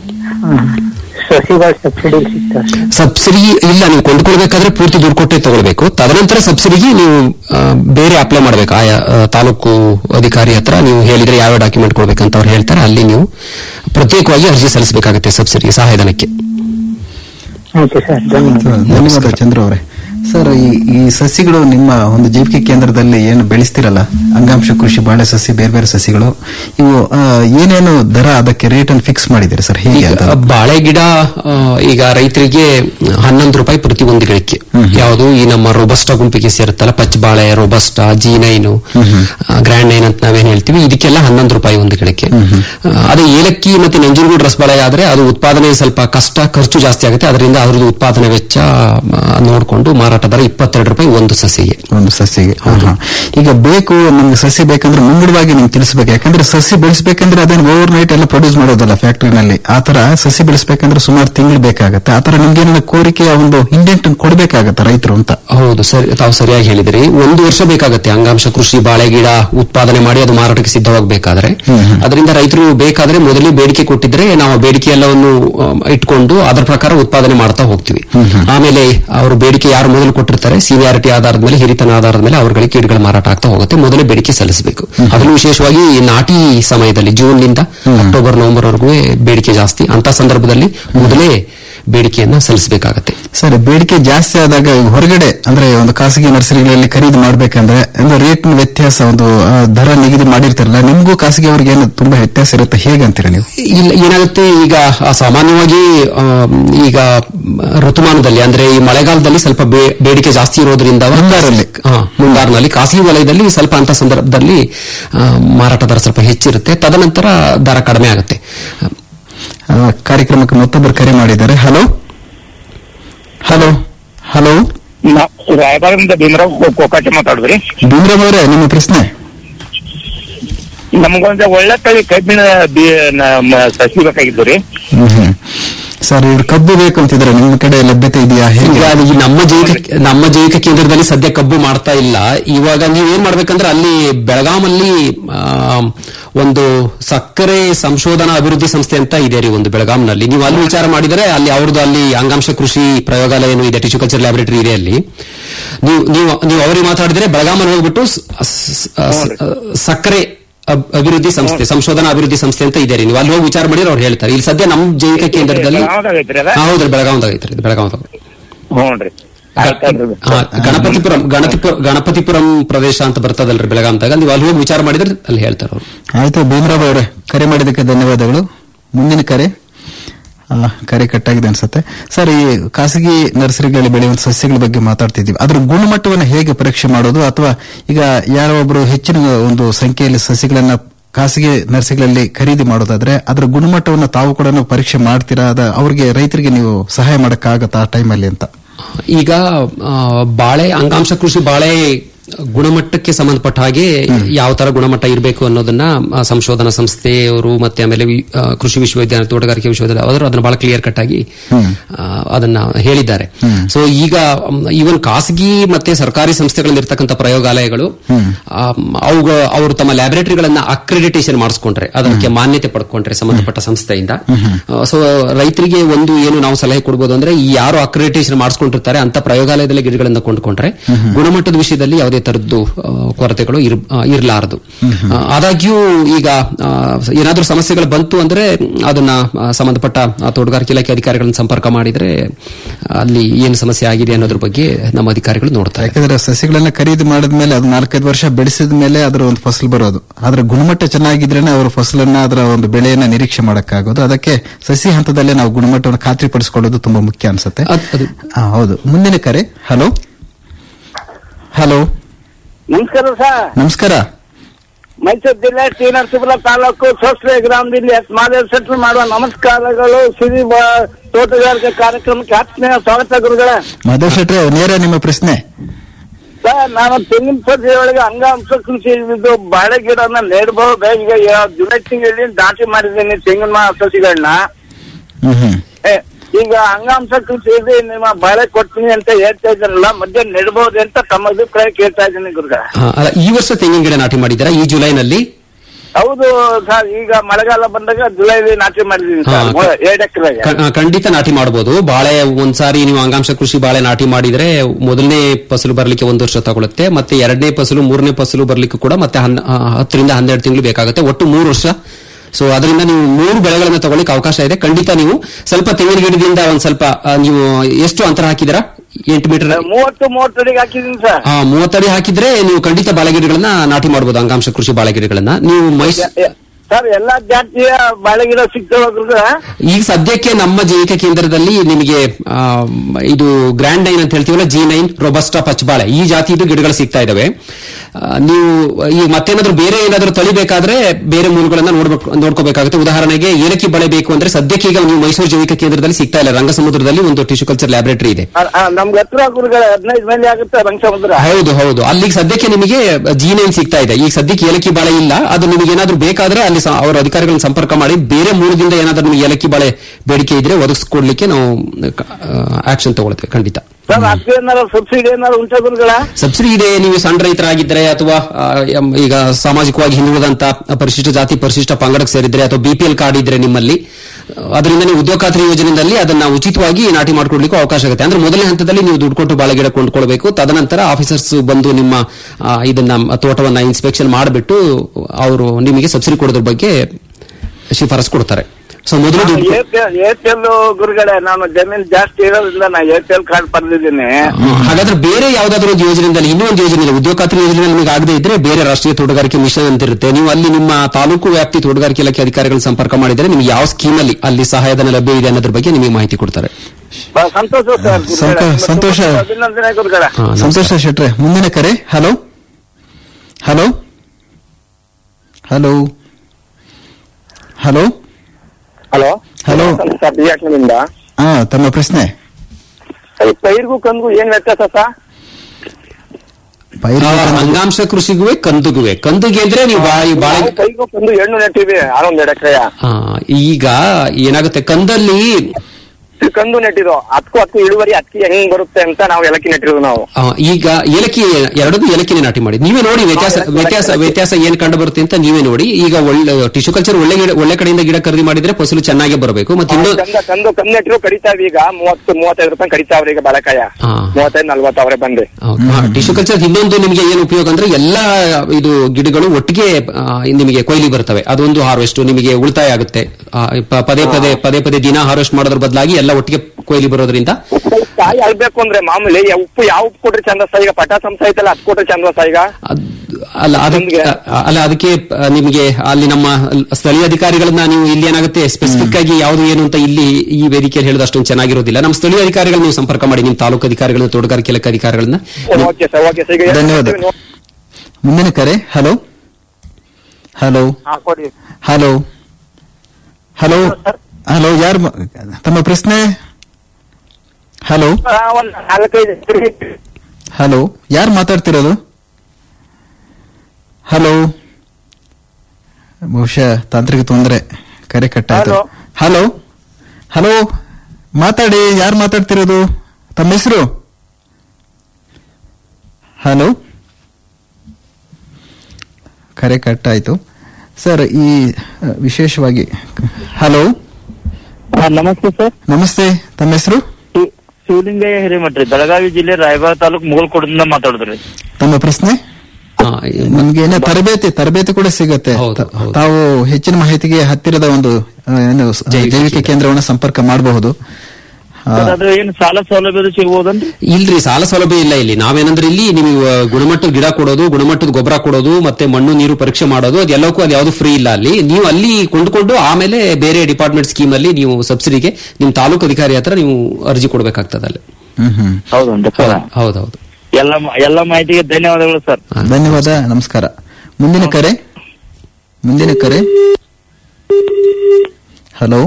ಸಸಿಗಳು ಸಬ್ಸಿಡಿ ಸಿಗ್ತಾವ ಸರ್ ಸಬ್ಸಿಡಿ ಇಲ್ಲ ನೀವು ಕೊಂಡ್ಕೊಳ್ಬೇಕಾದ್ರೆ ಪೂರ್ತಿ ದುಡ್ಡು ಕೊಟ್ಟೆ ತಗೊಳ್ಬೇಕು ತದನಂತರ ಸಬ್ಸಿಡಿಗೆ ನೀವು ಆ, ಬೇರೆ ಅಪ್ಲೈ ಮಾಡಬೇಕು ಆಯಾ ಆ, ತಾಲೂಕು ಅಧಿಕಾರಿ ಹತ್ರ ನೀವು ಹೇಳಿದ್ರೆ ಯಾವ ಡಾಕ್ಯುಮೆಂಟ್ ಕೊಡ್ಬೇಕಂತ ಅವ್ರು ಹೇಳ್ತಾರೆ ಅಲ್ಲಿ ನೀವು ಪ್ರತ್ಯೇಕವಾಗಿ ಅರ್ಜಿ ಸಲ್ಲಿಸಬೇಕಾಗುತ್ತೆ ಸಬ್ಸಿಡಿ ಸಹಾಯಧನಕ್ಕೆ ಓಕೆ ಸರ್ ಧನ್ಯವಾದ ಧನ್ಯವಾದ ಚಂದ್ರ ಅವರೇ ಸರ್ ಈ ಈ ಸಸಿಗಳು ನಿಮ್ಮ ಒಂದು ಜೈವಿಕ ಕೇಂದ್ರದಲ್ಲಿ ಏನು ಬೆಳೆಸ್ತಿರಲ್ಲ ಅಂಗಾಂಶ ಕೃಷಿ ಬಾಳೆ ಸಸಿ ಬೇರೆ ಬೇರೆ ಸಸಿಗಳು ಇವು ಆ, ಏನೇನು ದರ ಅದಕ್ಕೆ ರೇಟ್ ಅನ್ನು ಫಿಕ್ಸ್ ಮಾಡಿದ್ದೀರಿ ಸರ್ ಹೇಗೆ ಈಗ ಅಂತ ಬಾಳೆ ಗಿಡ ಆ, ಈಗ ರೈತರಿಗೆ ಹನ್ನೊಂದು ರೂಪಾಯಿ ಪ್ರತಿ ಒಂದು ಗಿಡಕ್ಕೆ ಯಾವುದು ಈ ನಮ್ಮ ರೋಬಸ್ಟಾ ಗುಂಪಿಗೆ ಸೇರುತ್ತಲ್ಲ ಪಚ್ಚ ಬಾಳೆ robusta G nine grand nine ಅಂತ ನಾವೇನ್ ಹೇಳ್ತೀವಿ ಇದಕ್ಕೆಲ್ಲ ಹನ್ನೊಂದು ರೂಪಾಯಿ ಒಂದು ಗಿಡಕ್ಕೆ ಆ, ಅದೇ ಏಲಕ್ಕಿ ಮತ್ತೆ ನಂಜನಗೂಡು ರಸಬಾಳೆ ಆದ್ರೆ ಅದು ಉತ್ಪಾದನೆ ಸ್ವಲ್ಪ ಕಷ್ಟ ಖರ್ಚು ಜಾಸ್ತಿ ಆಗುತ್ತೆ ಅದರಿಂದ ಅದ್ರದ್ದು ಉತ್ಪಾದನೆ ವೆಚ್ಚ ಆ, ನೋಡ್ಕೊಂಡು ಮಾರಾಟ ದರ ಇಪ್ಪತ್ತೆರಡು ರೂಪಾಯಿ ಒಂದು ಸಸಿಗೆ ಒಂದು ಸಸಿಗೆ ಹಾ, ಹಾ. ಈಗ ಬೇಕು ನಮ್ಗೆ ಸಸಿ ಬೇಕಂದ್ರೆ ಮುಂಗಡವಾಗಿ ನಿಮ್ಗೆ ತಿಳಿಸ್ಬೇಕು ಯಾಕಂದ್ರೆ ಸಸಿ ಬೆಳೆಸ್ಬೇಕಂದ್ರೆ ಅದೇನು ಓವರ್ ನೈಟ್ ಎಲ್ಲ ಪ್ರೊಡ್ಯೂಸ್ ಮಾಡೋದಲ್ಲ ಫ್ಯಾಕ್ಟರಿನಲ್ಲಿ ಆತರ ಸಸಿ ಬೆಳೆಸ್ಬೇಕಂದ್ರೆ ಸುಮಾರು ತಿಂಗಳು ಬೇಕಾಗತ್ತೆ ಆತರ ನಿಮ್ಗೆ ಏನಾದ್ರು ಕೋರಿಕೆಯ ಒಂದು ಇಂಡೆಂಟ್ ಕೊಡ್ಬೇಕಾಗತ್ತೆ ರೈತರು ಅಂತ ಹೌದು ಸರಿ ತಾವು ಸರಿಯಾಗಿ ಹೇಳಿದ್ರಿ ಒಂದು ವರ್ಷ ಬೇಕಾಗುತ್ತೆ ಅಂಗಾಂಶ ಕೃಷಿ ಬಾಳೆ ಗಿಡ ಉತ್ಪಾದನೆ ಮಾಡಿ ಅದು ಮಾರಾಟಕ್ಕೆ ಸಿದ್ಧವಾಗಬೇಕಾದ್ರೆ ಅದರಿಂದ ರೈತರು ಬೇಕಾದ್ರೆ ಮೊದಲೇ ಬೇಡಿಕೆ ಕೊಟ್ಟಿದ್ರೆ ನಾವು ಆ ಬೇಡಿಕೆ ಎಲ್ಲವನ್ನು ಆ, ಇಟ್ಕೊಂಡು ಅದರ ಪ್ರಕಾರ ಉತ್ಪಾದನೆ ಮಾಡ್ತಾ ಹೋಗ್ತೀವಿ ಆಮೇಲೆ ಅವರು ಬೇಡಿಕೆ ಯಾರು ಮೊದಲು ಕೊಟ್ಟಿರ್ತಾರೆ ಸೀನಿಯಾರಿಟಿ ಆಧಾರದ ಮೇಲೆ ಹಿರಿತನ ಆಧಾರದ ಮೇಲೆ ಅವರುಗಳಿಗೆ ಗಿಡಗಳ ಮಾರಾಟ ಆಗ್ತಾ ಹೋಗುತ್ತೆ ಮೊದಲೇ ಬೇಡಿಕೆ ಸಲ್ಲಿಸಬೇಕು ಅದನ್ನು ವಿಶೇಷವಾಗಿ ಈ ನಾಟಿ ಸಮಯದಲ್ಲಿ ಜೂನ್ ನಿಂದ ಅಕ್ಟೋಬರ್ ನವೆಂಬರ್ ವರೆಗೂ ಬೇಡಿಕೆ ಜಾಸ್ತಿ ಅಂತ ಸಂದರ್ಭದಲ್ಲಿ ಮೊದಲೇ ಬೇಡಿಕೆಯನ್ನ ಸಲ್ಲಿಸಬೇಕಾಗತ್ತೆ ಸರಿ ಬೇಡಿಕೆ ಜಾಸ್ತಿ ಆದಾಗ ಈಗ ಹೊರಗಡೆ ಅಂದ್ರೆ ಒಂದು ಖಾಸಗಿ ನರ್ಸರಿಗಳಲ್ಲಿ ಖರೀದಿ ಮಾಡ್ಬೇಕಂದ್ರೆ ಒಂದು ರೇಟ್ ವ್ಯತ್ಯಾಸ ಒಂದು ಆ, ದರ ನಿಗದಿ ಮಾಡಿರ್ತಾರಲ್ಲ ನಿಮ್ಗೂ ಖಾಸಗಿ ಅವ್ರಿಗೆ ಏನು ತುಂಬಾ ವ್ಯತ್ಯಾಸ ಇರುತ್ತೆ ಹೇಗಂತೀರಾ ನೀವು ಇಲ್ಲ ಏನಾಗುತ್ತೆ ಈಗ ಆ, ಸಾಮಾನ್ಯವಾಗಿ ಆ, ಈಗ ಋತುಮಾನದಲ್ಲಿ ಅಂದ್ರೆ ಈ ಮಳೆಗಾಲದಲ್ಲಿ ಸ್ವಲ್ಪ ಬೇ- ಬೇಡಿಕೆ ಜಾಸ್ತಿ ಇರೋದ್ರಿಂದ ಮುಂಗಾರಲ್ಲಿ. ಹಾ, ಮುಂಗಾರಿನಲ್ಲಿ ಖಾಸಗಿ ವಲಯದಲ್ಲಿ ಸ್ವಲ್ಪ ಅಂತ ಸಂದರ್ಭದಲ್ಲಿ ಆ, ಮಾರಾಟ ದರ ಸ್ವಲ್ಪ ಹೆಚ್ಚಿರುತ್ತೆ ತದನಂತರ ದರ ಕಡಿಮೆ ಆಗುತ್ತೆ ಆ, ಕಾರ್ಯಕ್ರಮಕ್ಕೆ ಮತ್ತೊಬ್ಬರು ಕರೆ ಮಾಡಿದ್ದಾರೆ ಹಲೋ ಹಲೋ ಹಲೋ ನಾವು ರಾಯಬಾಗದಿಂದ ಭೀಮರಾವ್ ಕೋ- ಕೋಕಾಟಿ ಮಾತಾಡಿದ್ರಿ ಭೀಮರಾವ್ ಅವರೇ ನಿಮ್ಮ ಪ್ರಶ್ನೆ ನಮಗೊಂದು ಒಳ್ಳೆ ತಳಿ ಕಬ್ಬಿನ ಬಿ- ನ- ಮ- ಸಸಿ ಬೇಕಾಗಿದ್ದು ರೀ ಹ್ಮ್ ಹ್ಮ್. ಸರ್ ಇವ್ರು ಕಬ್ಬು ಬೇಕು ಅಂತಿದ್ರೆ ನಿಮ್ಮ ಕಡೆ ಲಭ್ಯತೆ ಇದೆಯಾ ಈಗ ಹೇಗೆ ಅದು ಈ ನಮ್ಮ ಜೈವಿಕ ನಮ್ಮ ಜೈವಿಕ ಕೇಂದ್ರದಲ್ಲಿ ಸದ್ಯ ಕಬ್ಬು ಮಾಡ್ತಾ ಇಲ್ಲ ಇವಾಗ ನೀವು ಏನ್ ಮಾಡ್ಬೇಕಂದ್ರೆ ಅಲ್ಲಿ ಬೆಳಗಾಮಲ್ಲಿ ಆ, ಒಂದು ಸಕ್ಕರೆ ಸಂಶೋಧನಾ ಅಭಿವೃದ್ಧಿ ಸಂಸ್ಥೆ ಅಂತ ಇದೆ ರೀ ಒಂದು ಬೆಳಗಾಂನಲ್ಲಿ ನೀವು ಅಲ್ಲಿ ವಿಚಾರ ಮಾಡಿದರೆ ಅಲ್ಲಿ ಅವ್ರದ್ದು ಅಲ್ಲಿ ಅಂಗಾಂಶ ಕೃಷಿ ಪ್ರಯೋಗಾಲಯ ಏನು ಇದೆ ಟಿಶ್ಯೂ ಕಲ್ಚರ್ ಲ್ಯಾಬೊರೇಟರಿ ಇದೆ ಅಲ್ಲಿ ನೀವು ನೀವು ನೀವು ಅವರಿಗೆ ಮಾತಾಡಿದ್ರೆ ಬೆಳಗಾಮಲ್ಲಿ ಹೋಗ್ಬಿಟ್ಟು ಸ- ಸ- ಸ- ಸಕ್ಕರೆ ಅಬ್- ಅಭಿವೃದ್ಧಿ ಸಂಸ್ಥೆ ಸಂಶೋಧನಾ ಅಭಿವೃದ್ಧಿ ಸಂಸ್ಥೆ ಅಂತ ಇದೆ ರೀ ನೀವು ಅಲ್ಲಿ ಹೋಗಿ ವಿಚಾರ ಮಾಡಿದ್ರೆ ಅವ್ರು ಹೇಳ್ತಾರೆ ಇಲ್ಲಿ ಸದ್ಯ ನಮ್ಮ ಜೈವಿಕ ಕೇಂದ್ರದಲ್ಲಿ ಬೆಳಗಾವ್ದಾಗ ಐತ್ರಿ ಅದ ಹಾ, ಹೌದ್ರಿ ಬೆಳಗಾವದಾಗ ಐತ್ರಿ ಇದು ಬೆಳಗಾವದಾಗ ಹ್ಞೂನ್ರಿ ಆಯ್ತಲ್ರಿ ಹಾ, ಗಣಪತಿಪುರಂ ಗಣಪತಿಪುರ ಗಣಪತಿಪುರಂ ಪ್ರದೇಶ ಅಂತ ಬರ್ತದಲ್ರಿ ಬೆಳಗಾಂದಾಗ ನೀವು ಅಲ್ಲಿ ಹೋಗಿ ವಿಚಾರ ಮಾಡಿದ್ರೆ ಅಲ್ಲಿ ಹೇಳ್ತಾರೆ ಅವರು ಆಯ್ತು ಭೀಮರಾವ್ ಅವರೇ ಕರೆ ಮಾಡಿದ್ದಕ್ಕೆ ಧನ್ಯವಾದಗಳು ಮುಂದಿನ ಕರೆ ಆ, ಕರೆ ಕಟ್ಟಾಗಿದೆ ಅನ್ಸುತ್ತೆ ಸರ್ ಈ ಖಾಸಗಿ ನರ್ಸರಿಗಳಲ್ಲಿ ಬೆಳೆಯುವಂತ ಸಸ್ಯಗಳ ಬಗ್ಗೆ ಮಾತಾಡ್ತಿದ್ದೀವಿ ಅದ್ರ ಗುಣಮಟ್ಟವನ್ನು ಹೇಗೆ ಪರೀಕ್ಷೆ ಮಾಡೋದು ಅಥವಾ ಈಗ ಯಾರೋ ಒಬ್ರು ಹೆಚ್ಚಿನ ಒಂದು ಸಂಖ್ಯೆಯಲ್ಲಿ ಸಸಿಗಳನ್ನ ಖಾಸಗಿ ನರ್ಸರಿಗಳಲ್ಲಿ ಖರೀದಿ ಮಾಡೋದಾದ್ರೆ ಅದರ ಗುಣಮಟ್ಟವನ್ನು ತಾವು ಕೂಡ ಪರೀಕ್ಷೆ ಮಾಡ್ತೀರಾ ಅದ ಅವ್ರಿಗೆ ರೈತರಿಗೆ ನೀವು ಸಹಾಯ ಮಾಡಕ್ಕಾಗತ್ತಾ ಆ ಟೈಮಲ್ಲಿ ಅಂತ ಈಗ ಆ, ಬಾಳೆ ಅಂಗಾಂಶ ಕೃಷಿ ಬಾಳೆ ಗುಣಮಟ್ಟಕ್ಕೆ ಸಂಬಂಧಪಟ್ಟ ಹಾಗೆ ಯಾವ ತರ ಗುಣಮಟ್ಟ ಇರಬೇಕು ಅನ್ನೋದನ್ನ ಆ, ಸಂಶೋಧನಾ ಸಂಸ್ಥೆಯವರು ಮತ್ತೆ ಆಮೇಲೆ ವಿ- ಆ, ಕೃಷಿ ವಿಶ್ವವಿದ್ಯಾಲಯ ತೋಟಗಾರಿಕೆ ವಿಶ್ವವಿದ್ಯಾಲಯ ಅವರು ಅದನ್ನ ಬಹಳ ಕ್ಲಿಯರ್ ಕಟ್ ಆಗಿ ಆ, ಅದನ್ನ ಹೇಳಿದ್ದಾರೆ ಸೊ ಈಗ ಈವನ್ ಖಾಸಗಿ ಮತ್ತೆ ಸರ್ಕಾರಿ ಸಂಸ್ಥೆಗಳಲ್ಲಿರ್ತಕ್ಕಂಥ ಪ್ರಯೋಗಾಲಯಗಳು ಆ, ಅವುಗ ಅವರು ತಮ್ಮ ಲ್ಯಾಬೊರೇಟರಿಗಳನ್ನ ಅಕ್ರೆಡಿಟೇಷನ್ ಮಾಡಿಸ್ಕೊಂಡ್ರೆ ಅದಕ್ಕೆ ಮಾನ್ಯತೆ ಪಡ್ಕೊಂಡ್ರೆ ಸಂಬಂಧಪಟ್ಟ ಸಂಸ್ಥೆಯಿಂದ ಸೊ ರೈತರಿಗೆ ಒಂದು ಏನು ನಾವು ಸಲಹೆ ಕೊಡಬಹುದು ಅಂದ್ರೆ ಈ ಯಾರು ಅಕ್ರೆಡಿಟೇಷನ್ ಮಾಡಿಸ್ಕೊಂಡಿರ್ತಾರೆ ಅಂತ ಪ್ರಯೋಗಾಲಯದಲ್ಲಿ ಗಿಡಗಳನ್ನ ಕೊಂಡುಕೊಂಡ್ರೆ ಗುಣಮಟ್ಟದ ವಿಷಯದಲ್ಲಿ ಯಾವುದೇ ತರದ್ದು ಆ, ಕೊರತೆಗಳು ಇರ್- ಆ, ಇರ್ಲಾರದು ಆ, ಆದಾಗ್ಯೂ ಈಗ ಆ, ಏನಾದ್ರೂ ಸಮಸ್ಯೆಗಳು ಬಂತು ಅಂದ್ರೆ ಅದನ್ನ ಆ, ಸಂಬಂಧಪಟ್ಟ ಆ, ತೋಟಗಾರಿಕೆ ಇಲಾಖೆ ಅಧಿಕಾರಿಗಳನ್ನ ಸಂಪರ್ಕ ಮಾಡಿದ್ರೆ ಅಲ್ಲಿ ಏನು ಸಮಸ್ಯೆ ಆಗಿದೆ ಅನ್ನೋದ್ರ ಬಗ್ಗೆ ನಮ್ಮ ಅಧಿಕಾರಿಗಳು ನೋಡ್ತಾರೆ ಯಾಕಂದ್ರೆ ಸಸಿಗಳನ್ನ ಖರೀದಿ ಮಾಡಿದ್ಮೇಲೆ ಅದು ನಾಲ್ಕೈದು ವರ್ಷ ಬೆಳೆಸಿದ ಮೇಲೆ ಅದರ ಒಂದು ಫಸಲು ಬರೋದು ಅದರ ಗುಣಮಟ್ಟ ಚೆನ್ನಾಗಿದ್ರೇನೆ ಅವರು ಫಸಲನ್ನ ಅದರ ಒಂದು ಬೆಳೆಯನ್ನ ನಿರೀಕ್ಷೆ ಮಾಡಕ್ಕಾಗೋದು ಅದಕ್ಕೆ ಸಸಿ ಹಂತದಲ್ಲೇ ನಾವು ಗುಣಮಟ್ಟವನ್ನು ಖಾತ್ರಿಪಡಿಸಿಕೊಳ್ಳೋದು ತುಂಬಾ ಮುಖ್ಯ ಅನ್ಸುತ್ತೆ ಅದ್- ಅದು ಆ, ಹೌದು ಮುಂದಿನ ಕರೆ ಹಲೋ ಹಲೋ ನಮಸ್ಕಾರ ಸರ್ ನಮಸ್ಕಾರ ಮೈಸೂರು ಜಿಲ್ಲೆ ಟಿ ನರಸೀಪುರ ತಾಲೂಕು ಸೋಸ್ಲೆ ಗ್ರಾಮದಲ್ಲಿ ಮಾದೇವ್ ಸೆಟ್ಲ್ ಮಾಡುವ ನಮಸ್ಕಾರಗಳು ಸಿರಿ ಬ- ತೋಟಗಾರಿಕೆ ಕಾರ್ಯಕ್ರಮಕ್ಕೆ ಆತ್ಮೀಯ ಸ್ವಾಗತ ಗುರುಗಳ ಮಾಧವ್ ಶೆಟ್ರೆ ನೇರ ನಿಮ್ಮ ಪ್ರಶ್ನೆ ಸರ್ ನಾನು ತೆಂಗಿನ ಸಸಿಯೊಳಗೆ ಅಂಗಾಂಶ ಕೃಷಿ ಇದು ಬಾಳೆ ಗಿಡನ ನೆಡಬಹುದು ಈಗ ಯಾ- ಜುಲೈ ತಿಂಗಳಲ್ಲಿ ದಾಟಿ ಮಾಡಿದ್ದೀನಿ ತೆಂಗಿನ ಮ- ಸಸಿಗಳನ್ನ ಹ್ಮ್ ಹ್ಮ್ ಏ, ಈಗ ಅಂಗಾಂಶ ಕೃಷಿ ಇದೆ ನಿಮ್ಮ ಬಾಳೆ ಕೊಡ್ತೀನಿ ಅಂತ ಹೇಳ್ತಾ ಇದ್ದೀನಲ್ಲ ಮಧ್ಯೆ ನೆಡಬಹುದು ಅಂತ ತಮ್ಮ ಅಭಿಪ್ರಾಯ ಕೇಳ್ತಾ ಇದ್ದೀನಿ ಗುರುಗಳ ಆ, ಅಲ್ಲ, ಈ ವರ್ಷ ತೆಂಗಿನ ಗಿಡ ನಾಟಿ ಮಾಡಿದ್ದೀರಾ ಈ ಜುಲೈನಲ್ಲಿ ಹೌದು ಸರ್ ಈಗ ಮಳೆಗಾಲ ಬಂದಾಗ ಜುಲೈಲಿ ನಾಟಿ ಮಾಡಿದೀನಿ ಹಾ, ಸರ್ ಮೊ- ಎರಡ್ ಎಕರೆಗೆ ಕ- ಆ, ಖಂಡಿತ ನಾಟಿ ಮಾಡಬಹುದು ಬಾಳೆ ಒಂದ್ಸಾರಿ ನೀವು ಅಂಗಾಂಶ ಕೃಷಿ ಬಾಳೆ ನಾಟಿ ಮಾಡಿದ್ರೆ ಮೊದಲನೇ ಫಸಲು ಬರ್ಲಿಕ್ಕೆ ಒಂದು ವರ್ಷ ತಗೊಳುತ್ತೆ ಮತ್ತೆ ಎರಡನೇ ಫಸಲು ಮೂರನೇ ಫಸಲು ಬರ್ಲಿಕ್ಕೆ ಕೂಡ ಮತ್ತೆ ಹನ್- ಆ, ಹತ್ತರಿಂದ ಹನ್ನೆರಡು ತಿಂಗಳು ಬೇಕಾಗುತ್ತೆ ಒಟ್ಟು ಮೂರು ವರ್ಷ ಸೊ ಅದರಿಂದ ನೀವು ಮೂರು ಬೆಳೆಗಳನ್ನ ತಗೊಳ್ಳಿಕ್ಕೆ ಅವಕಾಶ ಇದೆ ಖಂಡಿತ ನೀವು ಸ್ವಲ್ಪ ತೆಂಗಿನ ಗಿಡದಿಂದ ಒಂದ್ ಸ್ವಲ್ಪ ಆ, ನೀವು ಎಷ್ಟು ಅಂತರ ಹಾಕಿದ್ದೀರಾ ಎಂಟು ಮೀಟರ್ ಮೂವತ್ತು ಮೂವತ್ತು ಅಡಿಗೆ ಹಾಕಿದೀನಿ ಸರ್ ಆ ಮೂವತ್ತಡಿ ಹಾಕಿದ್ರೆ ನೀವು ಖಂಡಿತ ಬಾಳೆಗಿಡಗಳನ್ನ ನಾಟಿ ಮಾಡಬಹುದು ಅಂಗಾಂಶ ಕೃಷಿ ಬಾಳೆಗಿಡಗಳನ್ನ ನೀವು ಮೈಸೂರು ಸರ್ ಎಲ್ಲಾ ಜಾತಿಯ ಬಾಳೆ ಗಿಡ ಸಿಗ್ತವೆ ಈಗ ಸದ್ಯಕ್ಕೆ ನಮ್ಮ ಜೈವಿಕ ಕೇಂದ್ರದಲ್ಲಿ ನಿಮಗೆ ಆ, ಇದು ಗ್ರ್ಯಾಂಡ್ ನೈನ್ ಅಂತ ಹೇಳ್ತೀವಲ್ಲ ಜಿ ನೈನ್ ರೊಬಸ್ಟಾ ಪಚ್ಚಬಾಳೆ ಈ ಜಾತಿದು ಗಿಡಗಳು ಸಿಗ್ತಾ ಇದಾವೆ ಆ, ನೀವು ಈಗ ಮತ್ತೇನಾದ್ರೂ ಬೇರೆ ಏನಾದ್ರೂ ತಳಿಬೇಕಾದ್ರೆ ಬೇರೆ ಮೂಲಗಳನ್ನ ನೋಡ್ಬೇಕು ನೋಡ್ಕೋಬೇಕಾಗುತ್ತೆ ಉದಾಹರಣೆಗೆ ಏಲಕ್ಕಿ ಬಳೆ ಬೇಕು ಅಂದ್ರೆ ಸದ್ಯಕ್ಕೆ ಈಗ ನೀವು ಮೈಸೂರು ಜೈವಿಕ ಕೇಂದ್ರದಲ್ಲಿ ಸಿಗ್ತಾ ಇಲ್ಲ ರಂಗಸಮುದ್ರದಲ್ಲಿ ಒಂದು ಟಿಶ್ಯೂ ಕಲ್ಚರ್ ಲ್ಯಾಬರೇಟರಿ ಇದೆ ನಮ್ಗೆ ಹತ್ರ ಗುರುಗಳ ಹದಿನೈದು ಮೇಲೆ ಆಗುತ್ತೆ ರಂಗಸಮುದ್ರ ಹೌದು ಹೌದು ಅಲ್ಲಿಗೆ ಸದ್ಯಕ್ಕೆ ನಿಮಗೆ ಜಿ ನೈನ್ ಸಿಗ್ತಾ ಇದೆ ಈಗ ಸದ್ಯಕ್ಕೆ ಏಲಕ್ಕಿ ಬಾಳೆ ಇಲ್ಲ ಅದು ನಿಮಗೆ ಏನಾದ್ರೂ ಬೇಕಾದ್ರೆ ಅಲ್ಲಿ ಸ- ಅವರ ಅಧಿಕಾರಿಗಳನ್ನ ಸಂಪರ್ಕ ಮಾಡಿ ಬೇರೆ ಮೂಲದಿಂದ ಏನಾದ್ರೂ ನಿಮಗೆ ಏಲಕ್ಕಿ ಬಾಳೆ ಬೇಡಿಕೆ ಇದ್ರೆ ಒದಗಿಸ್ಕೊಡ್ಲಿಕ್ಕೆ ನಾವು ಆಕ್ಷನ್ ತಗೊಳ್ತೇವೆ ಖಂಡಿತ ಸರ್ ಅದಕ್ಕೆ ಏನಾರ ಸಬ್ಸಿಡಿ ಏನಾರ ಉಂಟಾ ಗುರುಗಳ ಸಬ್ಸಿಡಿ ಇದೆ ನೀವು ಸಣ್ಣ ರೈತರಾಗಿದ್ದರೆ ಅಥವಾ ಆ, ಎಂ- ಈಗ ಸಾಮಾಜಿಕವಾಗಿ ಹಿಂದುಳಿದಂತ ಪರಿಶಿಷ್ಟ ಜಾತಿ ಪರಿಶಿಷ್ಟ ಪಂಗಡಕ್ಕೆ ಸೇರಿದ್ರೆ ಅಥವಾ ಬಿಪಿಎಲ್ ಕಾರ್ಡ್ ಇದ್ರೆ ನಿಮ್ಮಲ್ಲಿ ಆ, ಅದರಿಂದ ನೀವು ಉದ್ಯೋಗ ಖಾತ್ರಿ ಯೋಜನೆಯಲ್ಲಿ ಅದನ್ನ ಉಚಿತವಾಗಿ ನಾಟಿ ಮಾಡ್ಕೊಡ್ಲಿಕ್ಕೆ ಅವಕಾಶ ಆಗುತ್ತೆ ಅಂದ್ರೆ ಮೊದಲನೇ ಹಂತದಲ್ಲಿ ನೀವು ದುಡ್ಡು ಕೊಟ್ಟು ಬಾಳೆಗಿಡ ಕೊಂಡ್ಕೊಳ್ಬೇಕು ತದನಂತರ ಆಫೀಸರ್ಸ್ ಬಂದು ನಿಮ್ಮ ಆ, ಇದನ್ನ ತೋಟವನ್ನ ಇನ್ಸ್ಪೆಕ್ಷನ್ ಮಾಡಿಬಿಟ್ಟು ಅವರು ನಿಮಗೆ ಸಬ್ಸಿಡಿ ಕೊಡೋದ್ರ ಬಗ್ಗೆ ಶಿಫಾರಸ್ ಕೊಡ್ತಾರೆ ಸೊ ಮೊದಲು ದುಡ್ಡು ಏರ್ಟೆಲ್ ಗುರುಗಳೇ ನಾನು ಜಮೀನ್ ಜಾಸ್ತಿ ಇರೋದ್ರಿಂದ ನಾ ಏರ್ಟೆಲ್ ಕಾರ್ಡ್ ಪಡೆದಿದ್ದೀನಿ ಹ್ಮ್. ಹಾಗಾದ್ರೆ ಬೇರೆ ಯಾವ್ದಾದ್ರು ಒಂದು ಯೋಜನೆಯಲ್ಲಿ ಇನ್ನೂ ಒಂದು ಯೋಜನೆ ಇದೆ ಉದ್ಯೋಗ ಖಾತ್ರಿ ಯೋಜನೆ ನಿಮಗೆ ಆಗದೆ ಇದ್ರೆ ಬೇರೆ ರಾಷ್ಟ್ರೀಯ ತೋಟಗಾರಿಕೆ ಮಿಷನ್ ಅಂತ ಇರುತ್ತೆ ನೀವು ಅಲ್ಲಿ ನಿಮ್ಮ ತಾಲೂಕು ವ್ಯಾಪ್ತಿ ತೋಟಗಾರಿಕೆ ಇಲಾಖೆ ಅಧಿಕಾರಿಗಳನ್ನ ಸಂಪರ್ಕ ಮಾಡಿದ್ರೆ ನಿಮ್ಗೆ ಯಾವ ಸ್ಕೀಮ್ ಅಲ್ಲಿ ಅಲ್ಲಿ ಸಹಾಯಧನ ಲಭ್ಯ ಇದೆ ಅನ್ನೋದ್ರ ಬಗ್ಗೆ ನಿಮಗೆ ಮಾಹಿತಿ ಕೊಡ್ತಾರೆ ಬಹಳ ಸಂತೋಷ ಸರ್ ಗುರುಗಳೇ. ಸಂತೋಷ- ಸಂತೋಷ. ಅಭಿನಂದನೆ ಗುರುಗಳ ಹಾ, ಸಂತೋಷ ಶೆಟ್ರೆ ಮುಂದಿನ ಕರೆ hello hello hello hello hello Hello. Sir ಬಿಯಾಕ್ನಿಂದ ಹಾ ತಮ್ಮ ಪ್ರಶ್ನೆ ಪೈರ್ಗೂ ಕಂದು ಏನ್ ವ್ಯತ್ಯಾಸ ಸರ್ ಪೈರು ಆ, ಅಂಗಾಂಶ ಕೃಷಿಗುವೆ ಕಂದುಗುವೆ ಕಂದುಗೆ ಅಂದ್ರೆ ನೀವು ಬಾಳೆ ಬಾಳೆ ನಾವು ಪೈರ್ಗೂ ಕಂದು ಹೆಣ್ಣು ನೆಟ್ಟಿವಿ ಆರೊಂದ್ ಎರಡು ಎಕರೆಯ ಆ, ಈಗ ಏನಾಗುತ್ತೆ ಕಂದಲ್ಲಿ ಕಂದು ನೆಟ್ಟಿರೋ ಅದಕ್ಕೂ ಅದಕ್ಕೂ ಇಳುವರಿ ಅಕ್ಕಿ ಹೆಂಗ್ ಬರುತ್ತೆ ಅಂತ ನಾವು ಏಲಕ್ಕಿ ನೆಟ್ಟಿರೋದು ನಾವು ಆ, ಈಗ ಏಲಕ್ಕಿ ಎರಡದು ಏಲಕ್ಕಿನೇ ನಾಟಿ ಮಾಡಿ ನೀವೇ ನೋಡಿ ವ್ಯತ್ಯಾಸ ಹಾ, ಏಲಕ್ಕಿ, ವ್ಯತ್ಯಾಸ ಏಲಕ್ಕಿ. ವ್ಯತ್ಯಾಸ ಏನ್ ಕಂಡು ಬರುತ್ತೆ ಅಂತ ನೀವೇ ನೋಡಿ ಈಗ ಒಳ್ಳೆ ಟಿಶ್ಯೂ ಕಲ್ಚರ್ ಒಳ್ಳೆ ಗಿಡ ಒಳ್ಳೆ ಕಡೆಯಿಂದ ಗಿಡ ಖರೀದಿ ಮಾಡಿದ್ರೆ ಫಸಲು ಚೆನ್ನಾಗೇ ಬರಬೇಕು ಮತ್ತೆ ಇನ್ನು ಚಂದ ಕಂದು ಕಂದು ನೆಟ್ಟಿರೋ ಕಡಿತಾವ್ ಈಗ ಮೂವತ್ತು ಮೂವತ್ತೈದು ರೂಪಾಯಿ ಕಡಿತಾವ್ರಿ ಈಗ ಬಾಳೆಕಾಯ ಹಾ. ಮೂವತ್ತೈದು ನಲ್ವತ್ತು ಅವರೇ ಬಂದ್ರಿ ಟಿಶ್ಯೂ ಕಲ್ಚರ್ ಇನ್ನೊಂದು ನಿಮಗೆ ಏನು ಉಪಯೋಗ ಅಂದ್ರೆ ಎಲ್ಲಾ ಇದು ಗಿಡಗಳು ಒಟ್ಟಿಗೆ ಆ, ನಿಮಗೆ ಕೊಯ್ಲಿ ಬರ್ತವೆ ಅದೊಂದು ಹಾರ್ವೆಸ್ಟ್ ನಿಮಗೆ ಉಳಿತಾಯ ಆಗುತ್ತೆ ಆ, ಪ- ಪದೇ ಪದೇ ಪದೇ ಪದೇ ದಿನ ಹಾರ್ವೆಸ್ಟ್ ಮಾಡೋದ್ರ ಬದಲಾಗಿ ಎಲ್ಲ ಒಟ್ಟಿಗೆ ಕೊಯ್ಲಿ ಬರೋದ್ರಿಂದ ಕಾಯಿ ಅಳ್ಬೇಕು ಅಂದ್ರೆ ಮಾಮೂಲಿ ಯಾ- ಉಪ್ಪು ಯಾವ ಉಪ್ಪು ಕೊಟ್ರೆ ಚಂದ ಸ ಈಗ ಪಟಾ ಸಂಸ ಐತಲ್ಲ ಅದ್ ಕೊಟ್ರೆ ಚಂದ ಸ ಈಗ ಅದ್- ಅಲ್ಲ ಅದಕ್ಕೆ ನಮ್ಗೆ- ಅಲ್ಲ ಅದಕ್ಕೆ ಆ, ನಿಮಗೆ ಅಲ್ಲಿ ನಮ್ಮ ಸ್ಥಳೀಯ ಅಧಿಕಾರಿಗಳನ್ನ ನೀವು ಇಲ್ಲಿ ಏನಾಗುತ್ತೆ ಸ್ಪೆಸಿಫಿಕ್ ಆಗಿ ಯಾವುದು ಏನು ಅಂತ ಇಲ್ಲಿ ಈ ವೇದಿಕೆಯಲ್ಲಿ ಹೇಳೋದು ಅಷ್ಟೊಂದು ಚೆನ್ನಾಗಿರೋದಿಲ್ಲ ನಮ್ಮ ಸ್ಥಳೀಯ ಅಧಿಕಾರಿಗಳನ್ನ ನೀವು ಸಂಪರ್ಕ ಮಾಡಿ ನಿಮ್ಮ ತಾಲೂಕು ಅಧಿಕಾರಿಗಳನ್ನ ತೋಟಗಾರಿಕೆ ಇಲಾಖೆ ಅಧಿಕಾರಿಗಳನ್ನ ಓಕೆ ಸರ್ ಓಕೆ ಸರ್ ಈಗ ಧನ್ಯವಾದ. ಮುಂದಿನ ಕರೆ ಹಲೋ ಹಲೋ ಹಾ ಕೊಡಿ ಹಲೋ ಹಲೋ ಹಲೋ ಯಾರು ಮ- ತಮ್ಮ ಪ್ರಶ್ನೆ ಹಲೋ ಆ, ಒಂದ್ ನಾಲ್ಕೈದು ಎಕರೆ ಹಲೋ ಯಾರು ಮಾತಾಡ್ತಿರೋದು ಹಲೋ ಬಹುಶಃ ತಾಂತ್ರಿಕ ತೊಂದರೆ ಕರೆ ಕಟ್ಟಾಯ್ತು Hello. ಹಲೋ ಹಲೋ ಮಾತಾಡಿ ಯಾರು ಮಾತಾಡ್ತಿರೋದು ತಮ್ಮ ಹೆಸರು ಹಲೋ ಕರೆ ಕಟ್ಟಾಯ್ತು ಸರ್ ಈ ಅ, ವಿಶೇಷವಾಗಿ ಹಲೋ ನಮಸ್ತೆ ಸರ್ ನಮಸ್ತೆ ತಮ್ಮ ಹೆಸರು ಶಿ- ಶಿವಲಿಂಗಯ್ಯ ಹಿರೇಮಠ್ರಿ ಬೆಳಗಾವಿ ಜಿಲ್ಲೆ ರಾಯಬಾಗ ತಾಲೂಕು ಮುಗಲ್ಕೋಟದಿಂದ ಮಾತಾಡಿದ್ರಿ ತಮ್ಮ ಪ್ರಶ್ನೆ ಆ, ನಮ್ಗೆ ಏನೋ ತರಬೇತಿ ತರಬೇತಿ ಕೂಡ ಸಿಗುತ್ತೆ ಹೌದು, ತ- ಹೌದು. ತಾವು ಹೆಚ್ಚಿನ ಮಾಹಿತಿಗೆ ಹತ್ತಿರದ ಒಂದು ಆ, ಏನು ಸ- ಜೈವಿಕ ಜೈವಿಕ ಕೇಂದ್ರ. ಕೇಂದ್ರವನ್ನ ಸಂಪರ್ಕ ಮಾಡಬಹುದು ಆ, ಸರ್ ಅದು ಏನು ಸಾಲ ಸೌಲಭ್ಯದ ಸಿಗ್ಬೋದನ್ರಿ ಇಲ್ರಿ ಸಾಲ ಸೌಲಭ್ಯ ಇಲ್ಲ ಇಲ್ಲಿ ನಾವೇನಂದ್ರೆ ಇಲ್ಲಿ ನೀವು ಆ, ಗುಣಮಟ್ಟದ ಗಿಡ ಕೊಡೋದು ಗುಣಮಟ್ಟದ ಗೊಬ್ಬರ ಕೊಡೋದು ಮತ್ತೆ ಮಣ್ಣು ನೀರು ಪರೀಕ್ಷೆ ಮಾಡೋದು ಅದೆಲ್ಲಕ್ಕೂ ಅದು ಯಾವುದು ಫ್ರೀ ಇಲ್ಲ ಅಲ್ಲಿ ನೀವು ಅಲ್ಲಿ ಕೊಂಡ್ಕೊಂಡು ಆಮೇಲೆ ಬೇರೆ ಡಿಪಾರ್ಟ್ಮೆಂಟ್ ಸ್ಕೀಮ್ ಅಲ್ಲಿ ನೀವು ಸಬ್ಸಿಡಿಗೆ ನಿಮ್ಮ ತಾಲೂಕು ಅಧಿಕಾರಿ ಹತ್ರ ನೀವು ಅರ್ಜಿ ಕೊಡಬೇಕಾಗ್ತದೆ ಅಲ್ಲಿ ಹ್ಮ್ ಹ್ಮ್ ಹೌದನ್ರಿ ಸರ್ ಹೌದೌದು ಎಲ್ಲ ಎಲ್ಲ ಮಾಹಿತಿಗೆ ಧನ್ಯವಾದಗಳು ಸರ್ ಧನ್ಯವಾದ ನಮಸ್ಕಾರ ಮುಂದಿನ ಕರೆ ಮುಂದಿನ ಕರೆ ಹಲೋ